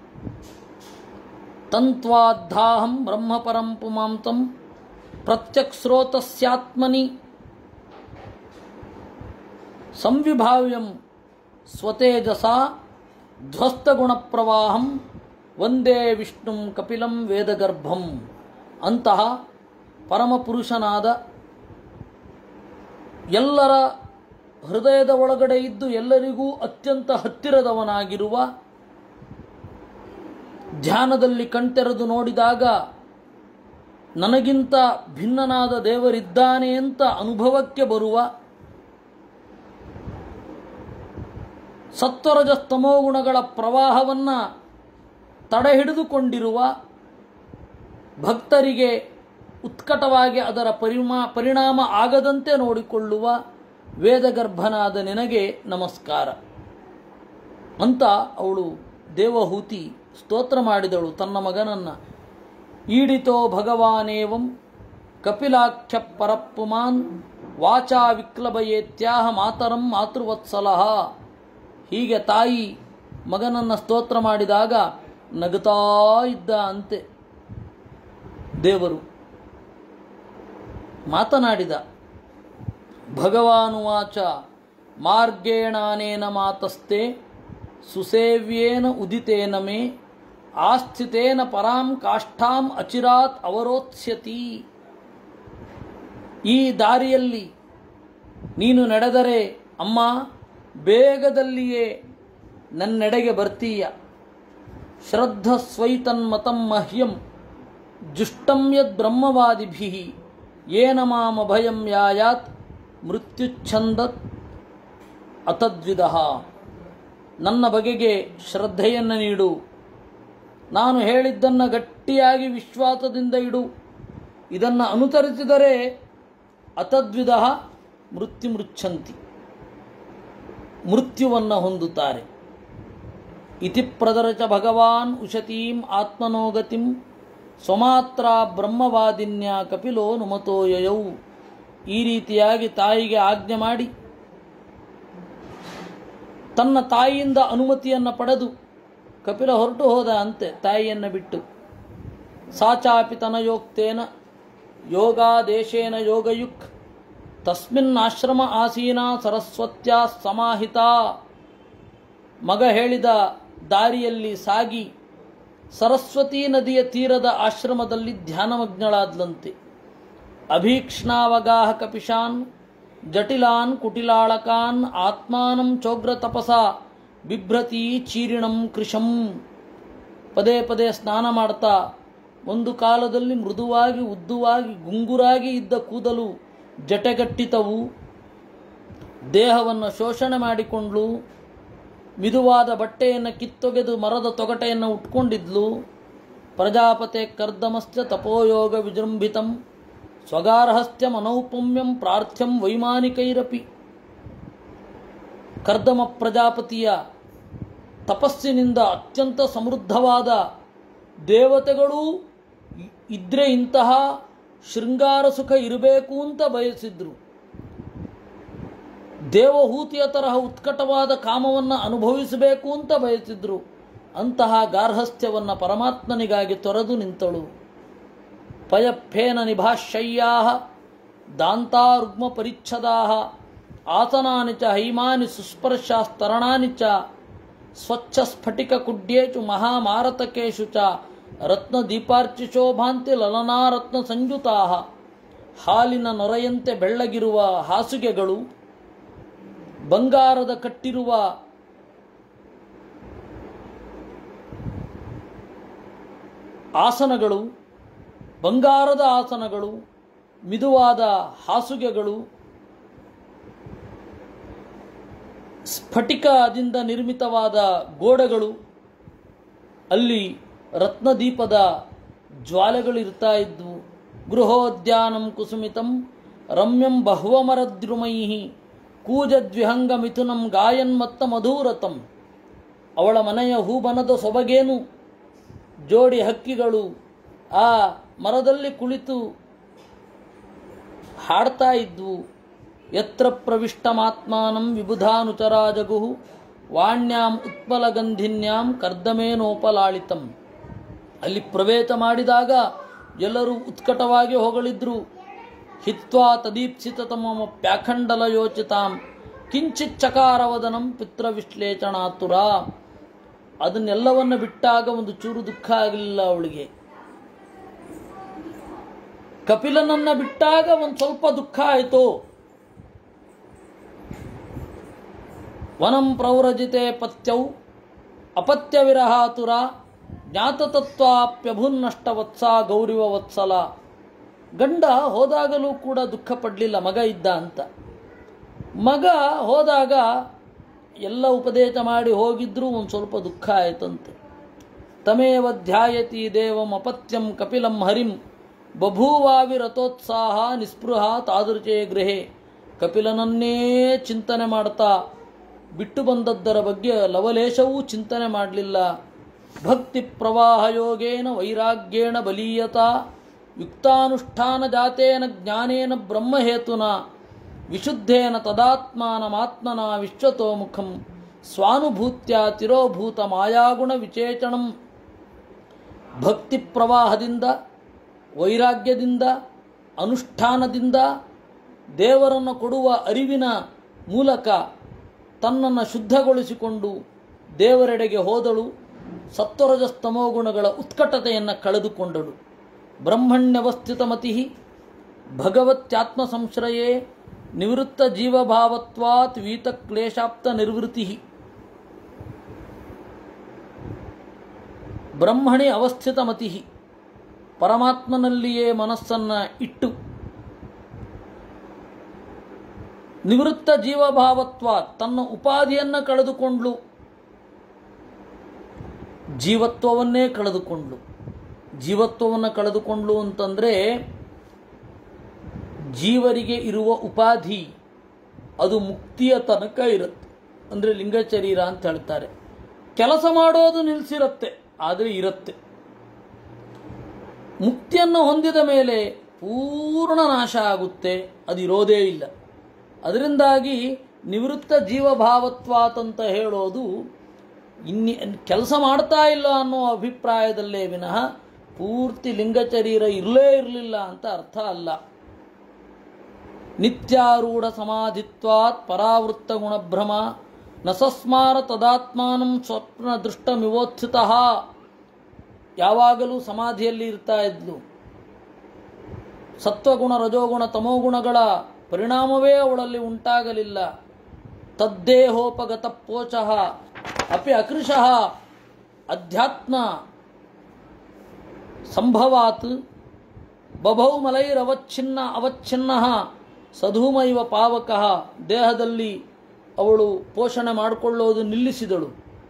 ತಂತ್ವಾದ್ದಾಹಂ ಬ್ರಹ್ಮಪರಂ ಪುಮಾಂತಂ ಪ್ರತ್ಯಕ್ಷ್ರೋತಸ್ಯಾತ್ಮನಿ ಸಂವಿಭಾವ್ಯಂ ಸ್ವತೇಜಸ ಧ್ವಸ್ತಗುಣಪ್ರವಾಹಂ ಒಂದೇ ವಿಷ್ಣುಂ ಕಪಿಲಂ ವೇದಗರ್ಭಂ ಅಂತಹ ಪರಮಪುರುಷನಾದ ಎಲ್ಲರ ಹೃದಯದ ಒಳಗಡೆ ಇದ್ದು ಎಲ್ಲರಿಗೂ ಅತ್ಯಂತ ಹತ್ತಿರದವನಾಗಿರುವ ಧ್ಯಾನದಲ್ಲಿ ಕಣ್ತೆರೆದು ನೋಡಿದಾಗ ನನಗಿಂತ ಭಿನ್ನನಾದ ದೇವರಿದ್ದಾನೆ ಅಂತ ಅನುಭವಕ್ಕೆ ಬರುವ ಸತ್ವರಜಸ್ತಮೋ ಗುಣಗಳ ಪ್ರವಾಹವನ್ನು ತಡೆ ಹಿಡಿದುಕೊಂಡಿರುವ ಭಕ್ತರಿಗೆ ಉತ್ಕಟವಾಗಿ ಅದರ ಪರಿಮಾ ಪರಿಣಾಮ ಆಗದಂತೆ ನೋಡಿಕೊಳ್ಳುವ ವೇದಗರ್ಭನಾದ ನಿನಗೆ ನಮಸ್ಕಾರ ಅಂತ ಅವಳು ದೇವಹೂತಿ ಸ್ತೋತ್ರ ಮಾಡಿದಳು ತನ್ನ ಮಗನನ್ನ ಈಡಿತೋ ಭಗವಾನೇವಂ ಕಪಿಲಾಖ್ಯ ಪರಪ್ಪುಮಾನ್ ವಾಚಾ ವಿಕ್ಲಭಯೇತ್ಯಾಹ ಮಾತರಂ ಮಾತೃವತ್ಸಲಃ ಹೀಗೆ ತಾಯಿ ಮಗನನ್ನು ಸ್ತೋತ್ರ ಮಾಡಿದಾಗ ನಗುತ್ತಾ ಇದ್ದ ಅಂತೆ ದೇವರು ಮಾತನಾಡಿದ ಭಗವಾನುವಾಚ ಮಾರ್ಗೇಣಾನೇನ ಮಾತಸ್ತೆ ಸುಸೇವ್ಯೇನ ಉದಿತೇನ ಮೇ ಆಸ್ಥಿತೇನ ಪರಾಂ ಕಾಷ್ಠಾಂ ಅಚಿರಾತ್ ಅವರೋತ್ಸ್ಯತಿ ಈ ದಾರಿಯಲ್ಲಿ ನೀನು ನಡೆದರೆ ಅಮ್ಮ ಬೇಗದಲ್ಲಿಯೇ ನನ್ನೆಡೆಗೆ ಬರ್ತೀಯ ಶ್ರದ್ಧ ಸ್ವೈತನ್ಮತಂ ಮಹ್ಯಂ ಜುಷ್ಟಂ ಯದ್ ಬ್ರಹ್ಮವಾದಿಭಿ ಏನ ಮಾಮ ಭಯಂ ಯಾಯಾತ್ ಮೃತ್ಯುಚ್ಛಂದತ್ ಅತದ್ವಿಧ ನನ್ನ ಬಗೆಗೆ ಶ್ರದ್ಧೆಯನ್ನು ನೀಡು ನಾನು ಹೇಳಿದ್ದನ್ನು ಗಟ್ಟಿಯಾಗಿ ವಿಶ್ವಾಸದಿಂದ ಇಡು ಇದನ್ನು ಅನುಸರಿಸಿದರೆ ಅತದ್ವಿಧ ಮೃತ್ಯುಮೃಚ್ಛಂತಿ ಮೃತ್ಯುವನ್ನು ಹೊಂದುತ್ತಾರೆ ಇತಿ ಪ್ರದರಚ ಭಗವಾನ್ ಉಶತೀಂ ಆತ್ಮನೋಗತಿಂ ಸ್ವಮಾತ್ರ ಬ್ರಹ್ಮವಾದಿನ್ಯ ಕಪಿಲೋ ನುಮತೋ ಯಯೌ ಈ ರೀತಿಯಾಗಿ ತಾಯಿಗೆ ಆಜ್ಞೆ ಮಾಡಿ ತನ್ನ ತಾಯಿಯಿಂದ ಅನುಮತಿಯನ್ನು ಪಡೆದು ಕಪಿಲ ಹೊರಟು ಹೋದ ಅಂತೆ ತಾಯಿಯನ್ನು ಬಿಟ್ಟು ಸಾಚಾಪಿ ತನಯೋಕ್ತೇನ ಯೋಗಾದೇಶೇನ ಯೋಗಯುಕ್ ತಸ್ಮಿನ್ ಆಶ್ರಮ ಆಸೀನ ಸರಸ್ವತ್ಯ ಸಮಾಹಿತ ಮಗ ಹೇಳಿದ ದಾರಿಯಲ್ಲಿ ಸಾಗಿ ಸರಸ್ವತೀ ನದಿಯ ತೀರದ ಆಶ್ರಮದಲ್ಲಿ ಧ್ಯಾನಮಗ್ನಳಾದ್ಲಂತೆ ಅಭೀಕ್ಷ್ಣಾವಗಾಹ ಕಪಿಶಾನ್ ಜಟಿಲಾನ್ ಕುಟಿಲಾಳಕಾನ್ ಆತ್ಮಾನಂ ಚೋಗ್ರ ತಪಸ ಬಿಭ್ರತಿ ಚೀರಿಣಂ ಕೃಶಂ ಪದೇ ಪದೇ ಸ್ನಾನ ಮಾಡ್ತಾ ಒಂದು ಕಾಲದಲ್ಲಿ ಮೃದುವಾಗಿ ಉದ್ದುವಾಗಿ ಗುಂಗುರಾಗಿ ಇದ್ದ ಕೂದಲು ಜಟೆಗಟ್ಟಿತವು ದೇಹವನ್ನು ಶೋಷಣೆ ಮಾಡಿಕೊಂಡ್ಲು ಮಿದುವಾದ ಬಟ್ಟೆಯನ್ನು ಕಿತ್ತೊಗೆದು ಮರದ ತೊಗಟೆಯನ್ನು ಉಟ್ಕೊಂಡಿದ್ಲು ಪ್ರಜಾಪತೆ ಕರ್ದಮಶ್ಚ ತಪೋಯೋಗ ವಿಜೃಂಭಿತಂ ಸ್ವಗಾರ್ಹಸ್ತ್ಯಂ ಅನೌಪಮ್ಯಂ ಪ್ರಾರ್ಥ್ಯಂ ವೈಮಾನಿಕೈರಪಿ ಕರ್ದಮ ಪ್ರಜಾಪತಿಯ ತಪಸ್ಸಿನಿಂದ ಅತ್ಯಂತ ಸಮೃದ್ಧವಾದ ದೇವತೆಗಳೂ ಇ- ಇದ್ರೆ ಇಂತಹ ಶೃಂಗಾರ ಸುಖ ಇರಬೇಕು ಅಂತ ಬಯಸಿದ್ರು ದೇವಹೂತಿಯ ತರಹ ಉತ್ಕಟವಾದ ಕಾಮವನ್ನು ಅನುಭವಿಸಬೇಕು ಅಂತ ಬಯಸಿದ್ರು ಅಂತಹ ಗಾರ್ಹಸ್ಥ್ಯವನ್ನು ಪರಮಾತ್ಮನಿಗಾಗಿ ತೊರೆದು ನಿಂತಳು ಪಯಫೇನ ನಿಭಾಶಯ್ಯಾ ದಾಂತಾರುಗ್ಮ ಪರಿಚ್ಛದಾ ಆಸನಾನಿ ಚ ಹೈಮಾನಿ ಸುಸ್ಪರ್ಶಾಸ್ತರಣಾನಿ ಚ ಸ್ವಚ್ಛ ಸ್ಫಟಿಕ ಕುಡ್ಯೇಚು ಮಹಾಮಾರತಕೇಶು ಚ ರತ್ನ ದೀಪಾರ್ಚಿಶೋಭಾಂತಿ ಲಲನಾರತ್ನ ಸಂಯುತಾ ಹಾಲಿನ ನೊರೆಯಂತೆ ಬೆಳ್ಳಗಿರುವ ಹಾಸುಗೆಗಳು ಬಂಗಾರದ ಕಟ್ಟಿರುವ ಆಸನಗಳು ಬಂಗಾರದ ಆಸನಗಳು ಮಿದುವಾದ ಹಾಸುಗೆಗಳು ಸ್ಫಟಿಕದಿಂದ ನಿರ್ಮಿತವಾದ ಗೋಡೆಗಳು ಅಲ್ಲಿ ರತ್ನದೀಪದ ಜ್ವಾಲೆಗಳಿರ್ತಾ ಇದ್ವು ಗೃಹೋದ್ಯಾನಂ ಕುಸುಮಿತಂ ರಮ್ಯಂ ಬಹ್ವಮರದ್ರುಮೈ ಕೂಜದ್ವಿಹಂಗ ಮಿಥುನಂ ಗಾಯನ್ಮತ್ತ ಮಧುರತಂ ಅವಳ ಮನೆಯ ಹೂಬನದ ಸೊಬಗೇನು ಜೋಡಿ ಹಕ್ಕಿಗಳು ಆ ಮರದಲ್ಲಿ ಕುಳಿತು ಹಾಡ್ತಾ ಇದ್ವು ಯತ್ರ ಪ್ರವಿಷ್ಟಮಾತ್ಮಾನಂ ವಿಬುಧಾನುಚರಾ ಜಗುಹು ವಾಣ್ಯಾಂ ಉತ್ಪಲಗಂಧಿನ್ಯಾಂ ಕರ್ದಮೇನೋಪಲಾಳಿತಂ ಅಲ್ಲಿ ಪ್ರವೇಶ ಮಾಡಿದಾಗ ಎಲ್ಲರೂ ಉತ್ಕಟವಾಗಿ ಹೊಗಳಿದ್ರು ಹಿತ್ವಾ ತದೀಪ್ಸಿತತಮ ಪ್ಯಾಖಂಡಲ ಯೋಚಿತಾಂ ಕಿಂಚಿತ್ ಚಕಾರವದನಂ ಪಿತ್ರ ವಿಶ್ಲೇಷಣಾತುರ ಅದನ್ನೆಲ್ಲವನ್ನು ಬಿಟ್ಟಾಗ ಒಂದು ಚೂರು ದುಃಖ ಆಗಲಿಲ್ಲ ಅವಳಿಗೆ ಕಪಿಲನನ್ನ ಬಿಟ್ಟಾಗ ಒಂದು ಸ್ವಲ್ಪ ದುಃಖ ಆಯಿತು ವನಂ ಪ್ರೌರಜಿತೆ ಪತ್ಯೌ ಅಪತ್ಯ ವಿರಹಾತುರ ಜ್ಞಾತತತ್ವಾಪ್ಯಭುನ್ನಷ್ಟ ವತ್ಸ ಗೌರಿವ ವತ್ಸಲ ಗಂಡ ಹೋದಾಗಲೂ ಕೂಡ ದುಃಖ ಪಡಲಿಲ್ಲ ಮಗ ಇದ್ದ ಅಂತ ಮಗ ಹೋದಾಗ ಎಲ್ಲ ಉಪದೇಶ ಮಾಡಿ ಹೋಗಿದ್ರೂ ಒಂದು ಸ್ವಲ್ಪ ದುಃಖ ಆಯ್ತಂತೆ ತಮೇವ ಧ್ಯಾಯತಿ ದೇವಂ ಅಪತ್ಯಂ ಕಪಿಲಂ ಹರಿಂ ಬಭೂವಾವಿ ರಥೋತ್ಸಾಹ ನಿಸ್ಪೃಹ ತಾದೃಚೇ ಗೃಹೆ ಕಪಿಲನನ್ನೇ ಚಿಂತನೆ ಮಾಡ್ತಾ ಬಿಟ್ಟು ಬಂದದ್ದರ ಬಗ್ಗೆ ಲವಲೇಶವೂ ಚಿಂತನೆ ಮಾಡಲಿಲ್ಲ ಭಕ್ತಿ ಪ್ರವಾಹ ಯೋಗೇನ ವೈರಾಗ್ಯೇಣ ಬಲೀಯತ ಯುಕ್ತಾನುಷ್ಠಾನ ಜಾತೇನ ಜ್ಞಾನೇನ ಬ್ರಹ್ಮಹೇತುನ ವಿಶುದ್ಧೇನ ತದಾತ್ಮಾನಮಾತ್ಮನ ವಿಶ್ವತೋಮುಖಂ ಸ್ವಾನುಭೂತ್ಯ ತಿರೋಭೂತ ಮಾಯಾಗುಣ ವಿಚೇಚಣಂ ಭಕ್ತಿ ಪ್ರವಾಹದಿಂದ ವೈರಾಗ್ಯದಿಂದ ಅನುಷ್ಠಾನದಿಂದ ದೇವರನ್ನು ಕೊಡುವ ಅರಿವಿನ ಮೂಲಕ ತನ್ನನ್ನು ಶುದ್ಧಗೊಳಿಸಿಕೊಂಡು ದೇವರೆಡೆಗೆ ಹೋದಳು ಸತ್ವರಜಸ್ತಮೋ ಗುಣಗಳ ಉತ್ಕಟತೆಯನ್ನು ಕಳೆದುಕೊಂಡಳು ಬ್ರಹ್ಮಣ್ಯವಸ್ಥಿತಮತಿ ಭಗವತ್ಯಾತ್ಮ ಸಂಶ್ರಯೇ ನಿವೃತ್ತ ಜೀವಭಾವತ್ವಾತ್ ವೀತಕ್ಲೇಶಾಪ್ತ ನಿರ್ವೃತಿ ಬ್ರಹ್ಮಣಿ ಅವಸ್ಥಿತಮತಿ ಪರಮಾತ್ಮನಲ್ಲಿಯೇ ಮನಸ್ಸನ್ನು ಇಟ್ಟು ನಿವೃತ್ತ ಜೀವಭಾವತ್ವ ತನ್ನ ಉಪಾಧಿಯನ್ನು ಕಳೆದುಕೊಂಡ್ಲು ಜೀವತ್ವವನ್ನೇ ಕಳೆದುಕೊಂಡ್ಲು ಜೀವತ್ವವನ್ನು ಕಳೆದುಕೊಂಡ್ಲು ಅಂತಂದರೆ ಜೀವರಿಗೆ ಇರುವ ಉಪಾಧಿ ಅದು ಮುಕ್ತಿಯ ತನಕ ಇರುತ್ತೆ ಅಂದರೆ ಲಿಂಗಚರೀರ ಅಂತ ಹೇಳ್ತಾರೆ ಕೆಲಸ ಮಾಡೋದು ನಿಲ್ಲಿಸಿರುತ್ತೆ ಆದರೆ ಇರುತ್ತೆ ಮುಕ್ತಿಯನ್ನು ಹೊಂದಿದ ಮೇಲೆ ಪೂರ್ಣ ನಾಶ ಆಗುತ್ತೆ ಅದು ಇರೋದೇ ಇಲ್ಲ ಅದರಿಂದಾಗಿ ನಿವೃತ್ತ ಜೀವಭಾವತ್ವಾತ್ ಅಂತ ಹೇಳೋದು ಇನ್ನಿ ಕೆಲಸ ಮಾಡ್ತಾ ಇಲ್ಲ ಅನ್ನೋ ಅಭಿಪ್ರಾಯದಲ್ಲೇ ವಿನಃ ಪೂರ್ತಿ ಲಿಂಗಚರೀರ ಇರಲೇ ಇರಲಿಲ್ಲ ಅಂತ ಅರ್ಥ ಅಲ್ಲ ನಿತ್ಯಾರೂಢ ಸಮಾಧಿತ್ವಾತ್ ಪರಾವೃತ್ತ ಗುಣಭ್ರಮ ನ ಸಸ್ಮಾರ ತದಾತ್ಮಾನಂ ಸ್ವಪ್ನ ದೃಷ್ಟಮಿವೋತ್ಥಿತ ಯಾವಾಗಲೂ ಸಮಾಧಿಯಲ್ಲಿ ಇರ್ತಾ ಇದ್ಲು ಸತ್ವಗುಣ ರಜೋಗುಣ ತಮೋಗುಣಗಳ ಪರಿಣಾಮವೇ ಅವಳಲ್ಲಿ ಉಂಟಾಗಲಿಲ್ಲ ತದ್ದೇಹೋಪಗತ ಪೋಚಃ ಅಪಿ ಅಕೃಶಃ ಅಧ್ಯಾತ್ಮ ಸಂಭವಾತ್ ಬಭೌ ಮಲೈರವಚ್ಛಿನ್ನ ಅವಚ್ಛಿನ್ನ ಸಧೂಮೈವ ಪಾವಕಃ ದೇಹದಲ್ಲಿ ಅವಳು ಪೋಷಣೆ ಮಾಡಿಕೊಳ್ಳೋದು ನಿಲ್ಲಿಸಿದಳು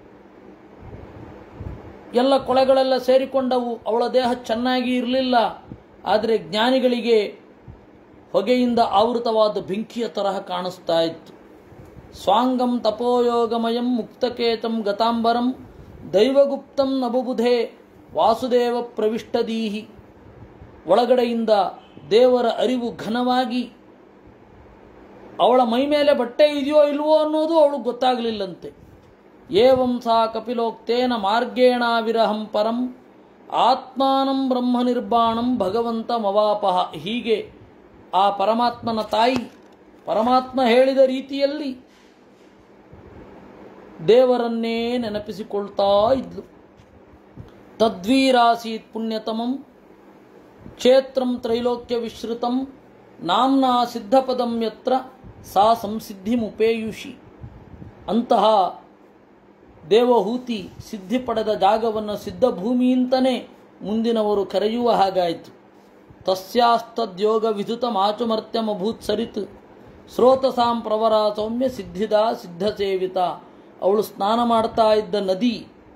ಎಲ್ಲ ಕೊಳೆಗಳೆಲ್ಲ ಸೇರಿಕೊಂಡವು ಅವಳ ದೇಹ ಚೆನ್ನಾಗಿ ಇರಲಿಲ್ಲ ಆದರೆ ಜ್ಞಾನಿಗಳಿಗೆ ಹೊಗೆಯಿಂದ ಆವೃತವಾದ ಬೆಂಕಿಯ ತರಹ ಕಾಣಿಸ್ತಾ ಇತ್ತು ಸ್ವಾಂಗಂ ತಪೋಯೋಗಮಯಂ ಮುಕ್ತಕೇತಂ ಗತಾಂಬರಂ ದೈವಗುಪ್ತಂ ನಬುಬುಧೆ ವಾಸುದೇವ ಪ್ರವಿಷ್ಟದೀಹಿ ಒಳಗಡೆಯಿಂದ ದೇವರ ಅರಿವು ಘನವಾಗಿ ಅವಳ ಮೈ ಮೇಲೆ ಬಟ್ಟೆ ಇದೆಯೋ ಇಲ್ವೋ ಅನ್ನೋದು ಅವಳಿಗೆ ಗೊತ್ತಾಗಲಿಲ್ಲಂತೆ ಏವಂ ಸಾ ಕಪಿಲೋಕ್ತೇನ ಮಾರ್ಗೇಣ ವಿರಹಂ ಪರಂ ಆತ್ಮಾನಂ ಬ್ರಹ್ಮ ನಿರ್ಬಾಣಂ ಭಗವಂತ ಮವಾಪಹ ಹೀಗೆ ಆ ಪರಮಾತ್ಮನ ತಾಯಿ ಪರಮಾತ್ಮ ಹೇಳಿದ ರೀತಿಯಲ್ಲಿ ದೇವರನ್ನೇ ನೆನಪಿಸಿಕೊಳ್ತಾ ಇದ್ಲು ತದ್ವೀರಾಸೀತ್ ಪುಣ್ಯತಮಂ ಕ್ಷೇತ್ರಂ ತ್ರೈಲೋಕ್ಯ ವಿಶ್ರುತಂ ನಾಮ್ನಾ ಸಿದ್ಧಪದಂ ಯತ್ರ ಸಾ ಸಂಸಿದ್ಧಿಮುಪೇಯುಷಿ ಅಂತಹ ದೇವಹೂತಿ ಸಿದ್ಧಿ ಪಡೆದ ಜಾಗವನ್ನು ಸಿದ್ಧಭೂಮಿ ಅಂತಲೇ ಮುಂದಿನವರು ಕರೆಯುವ ಹಾಗಾಯಿತು ತಸ್ಯಾಸ್ತದ್ಯೋಗ ವಿಧುತ ಮಾಚುಮರ್ತ್ಯಮಭೂತ್ ಸರಿತ್ ಸ್ರೋತಸಾಂ ಪ್ರವರ ಸೌಮ್ಯ ಸಿದ್ಧಿದ ಸಿದ್ಧ ಸೇವಿತ ಅವಳು ಸ್ನಾನ ಮಾಡ್ತಾ ಇದ್ದ ನದಿ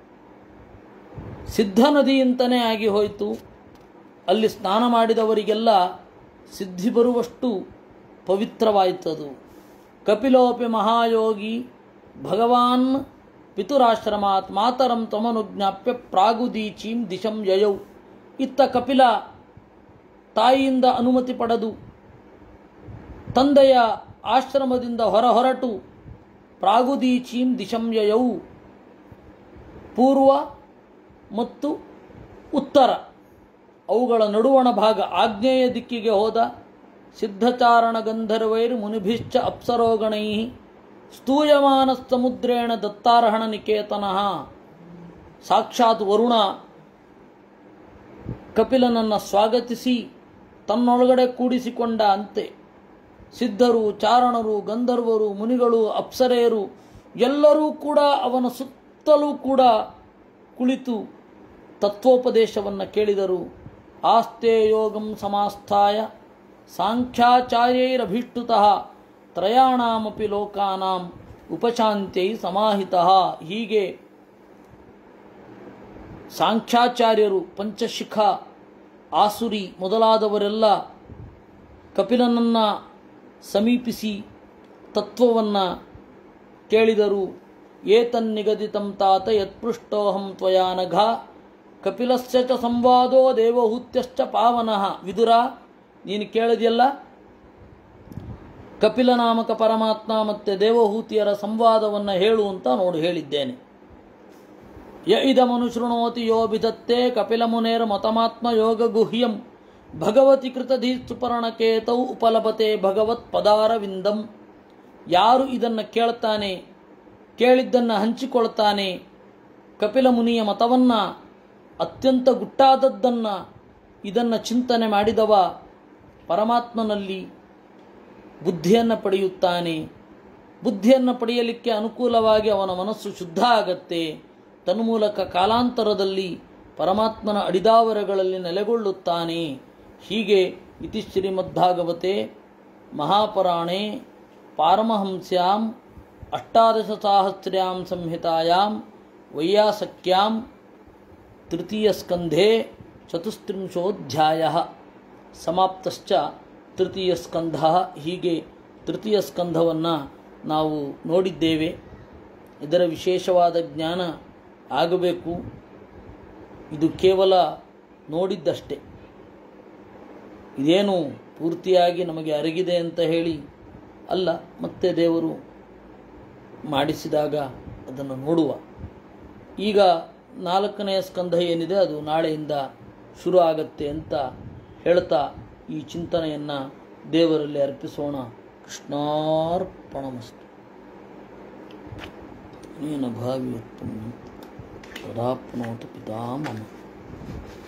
ಸಿದ್ಧ ನದಿ ಅಂತಲೇ ಆಗಿ ಹೋಯಿತು ಅಲ್ಲಿ ಸ್ನಾನ ಮಾಡಿದವರಿಗೆಲ್ಲ ಸಿದ್ಧಿ ಬರುವಷ್ಟು ಪವಿತ್ರವಾಯಿತದು ಕಪಿಲೋಪಿ ಮಹಾಯೋಗಿ ಭಗವಾನ್ ಪಿತುರಾಶ್ರಮಾತ್ ಮಾತರಂ ತ್ವಮನುಜ್ಞಾಪ್ಯ ಪ್ರಾಗುದೀಚೀಂ ದಿಶಂ ಯಯೌ ಇತ್ತ ಕಪಿಲ ತಾಯಿಯಿಂದ ಅನುಮತಿ ಪಡೆದು ತಂದೆಯ ಆಶ್ರಮದಿಂದ ಹೊರ ಹೊರಟು ಪ್ರಾಗುದೀಚೀಂ ದಿಶಂ ಯಯೌ ಪೂರ್ವ ಮತ್ತು ಉತ್ತರ ಅವುಗಳ ನಡುವಣ ಭಾಗ ಆಗ್ನೇಯ ದಿಕ್ಕಿಗೆ ಹೋದ ಸಿದ್ಧಚಾರಣ ಗಂಧರ್ವೈರ್ ಮುನಿಭಿಶ್ಚ ಅಪ್ಸರೋಗಣೈ ಸ್ತೂಯಮಾನ ಸಮುದ್ರೇಣ ದತ್ತಾರ್ಹಣ ನಿಕೇತನಃ ಸಾಕ್ಷಾತ್ ವರುಣ ಕಪಿಲನನ್ನು ಸ್ವಾಗತಿಸಿ ತನ್ನೊಳಗಡೆ ಕೂಡಿಸಿಕೊಂಡ ಅಂತೆ ಸಿದ್ಧರು ಚಾರಣರು ಗಂಧರ್ವರು ಮುನಿಗಳು ಅಪ್ಸರೆಯರು ಎಲ್ಲರೂ ಕೂಡ ಅವನ ಸುತ್ತಲೂ ಕೂಡ ಕುಳಿತು ತತ್ವೋಪದೇಶವನ್ನು ಕೇಳಿದರು ಆಸ್ತೆ ಯೋಗಂ ಸಮಾಸ್ಥಾಯ ಸಾಂಖ್ಯಾಚಾರ್ಯೈರಭೀಷ್ಟುತಃ ತ್ರಯಾಣಾಮಪಿ ಲೋಕಾನಾಂ ಉಪಶಾಂತ್ಯೈ ಸಮಾಹಿತಃ ಹೀಗೆ ಸಾಂಖ್ಯಾಚಾರ್ಯರು ಪಂಚಶಿಖ ಆಸುರಿ ಮೊದಲಾದವರೆಲ್ಲ ಕಪಿಲನನ್ನ ಸಮೀಪಿಸಿ ತತ್ವವನ್ನು ಕೇಳಿದರು ಏತನ್ನಿಗದಿತಂ ತಾತ ಯತ್ಪೃಷ್ಟೋಹಂ ತ್ವಯಾ ನಘ ಕಪಿಲಸ್ಯ ಚ ಸಂವಾದೋ ದೇವಹೂತ್ಯಶ್ಚ ಪಾವನಃ ವಿದುರ ನೀನು ಕೇಳಿದೆಯಲ್ಲ ಕಪಿಲ ನಾಮಕ ಪರಮಾತ್ಮ ಮತ್ತು ದೇವಹೂತಿಯರ ಸಂವಾದವನ್ನು ಹೇಳು ಅಂತ ನೋಡಿ ಹೇಳಿದ್ದೇನೆ ಯ ಇದಮನುಶೃಣೋತಿ ಯೋ ಬಿಧತ್ತೆ ಕಪಿಲಮುನೇರ ಮತಮಾತ್ಮ ಯೋಗ ಗುಹ್ಯಂ ಭಗವತಿ ಕೃತಧಿ ಸುಪರ್ಣಕೇತೌ ಉಪಲಭತೆ ಭಗವತ್ ಪದಾರವಿಂದಂ ಯಾರು ಇದನ್ನು ಕೇಳ್ತಾನೆ ಕೇಳಿದ್ದನ್ನು ಹಂಚಿಕೊಳ್ತಾನೆ ಕಪಿಲ ಮುನಿಯ ಮತವನ್ನು ಅತ್ಯಂತ ಗುಟ್ಟಾದದ್ದನ್ನು ಇದನ್ನು ಚಿಂತನೆ ಮಾಡಿದವ ಪರಮಾತ್ಮನಲ್ಲಿ ಬುದ್ಧಿಯನ್ನು ಪಡೆಯುತ್ತಾನೆ ಬುದ್ಧಿಯನ್ನು ಪಡೆಯಲಿಕ್ಕೆ ಅನುಕೂಲವಾಗಿ ಅವನ ಮನಸ್ಸು ಶುದ್ಧ ಆಗತ್ತೆ ತನ್ಮೂಲಕ ಕಾಲಾಂತರದಲ್ಲಿ ಪರಮಾತ್ಮನ ಅಡಿದಾವರಗಳಲ್ಲಿ ನೆಲೆಗೊಳ್ಳುತ್ತಾನೆ ಹೀಗೆ ಇತಿ ಶ್ರೀಮದ್ಭಾಗವತೆ ಮಹಾಪುರಾಣೆ ಪಾರಮಹಂಸ್ಯಾಂ ಅಷ್ಟಾದಶ ಸಾಹಸ್ರ್ಯಾಂ ಸಂಹಿತಾಯಾಂ ವೈಯಾಸಕ್ಯಾಂ ತೃತೀಯ ಸ್ಕಂಧೆ ಚತುಸ್ತ್ರಿಂಶೋಧ್ಯಾಯ ಸಮಾಪ್ತಶ್ಚ ತೃತೀಯ ಸ್ಕಂಧ ಹೀಗೆ ತೃತೀಯ ಸ್ಕಂಧವನ್ನು ನಾವು ನೋಡಿದ್ದೇವೆ ಇದರ ವಿಶೇಷವಾದ ಜ್ಞಾನ ಆಗಬೇಕು ಇದು ಕೇವಲ ನೋಡಿದ್ದಷ್ಟೇ ಇದೇನು ಪೂರ್ತಿಯಾಗಿ ನಮಗೆ ಅರಗಿದೆ ಅಂತ ಹೇಳಿ ಅಲ್ಲ ಮತ್ತೆ ದೇವರು ಮಾಡಿಸಿದಾಗ ಅದನ್ನು ನೋಡುವ ಈಗ ನಾಲ್ಕನೆಯ ಸ್ಕಂಧ ಏನಿದೆ ಅದು ನಾಳೆಯಿಂದ ಶುರು ಆಗತ್ತೆ ಅಂತ ಹೇಳ್ತಾ ಈ ಚಿಂತನೆಯನ್ನು ದೇವರಲ್ಲಿ ಅರ್ಪಿಸೋಣ ಕೃಷ್ಣಾರ್ಪಣಮಸ್ತು ನೀನ ಭಾವಿ ಉತ್ಪನ್ನ ಸದಾಪ್ನೋತ ಪಿತಾಮಹ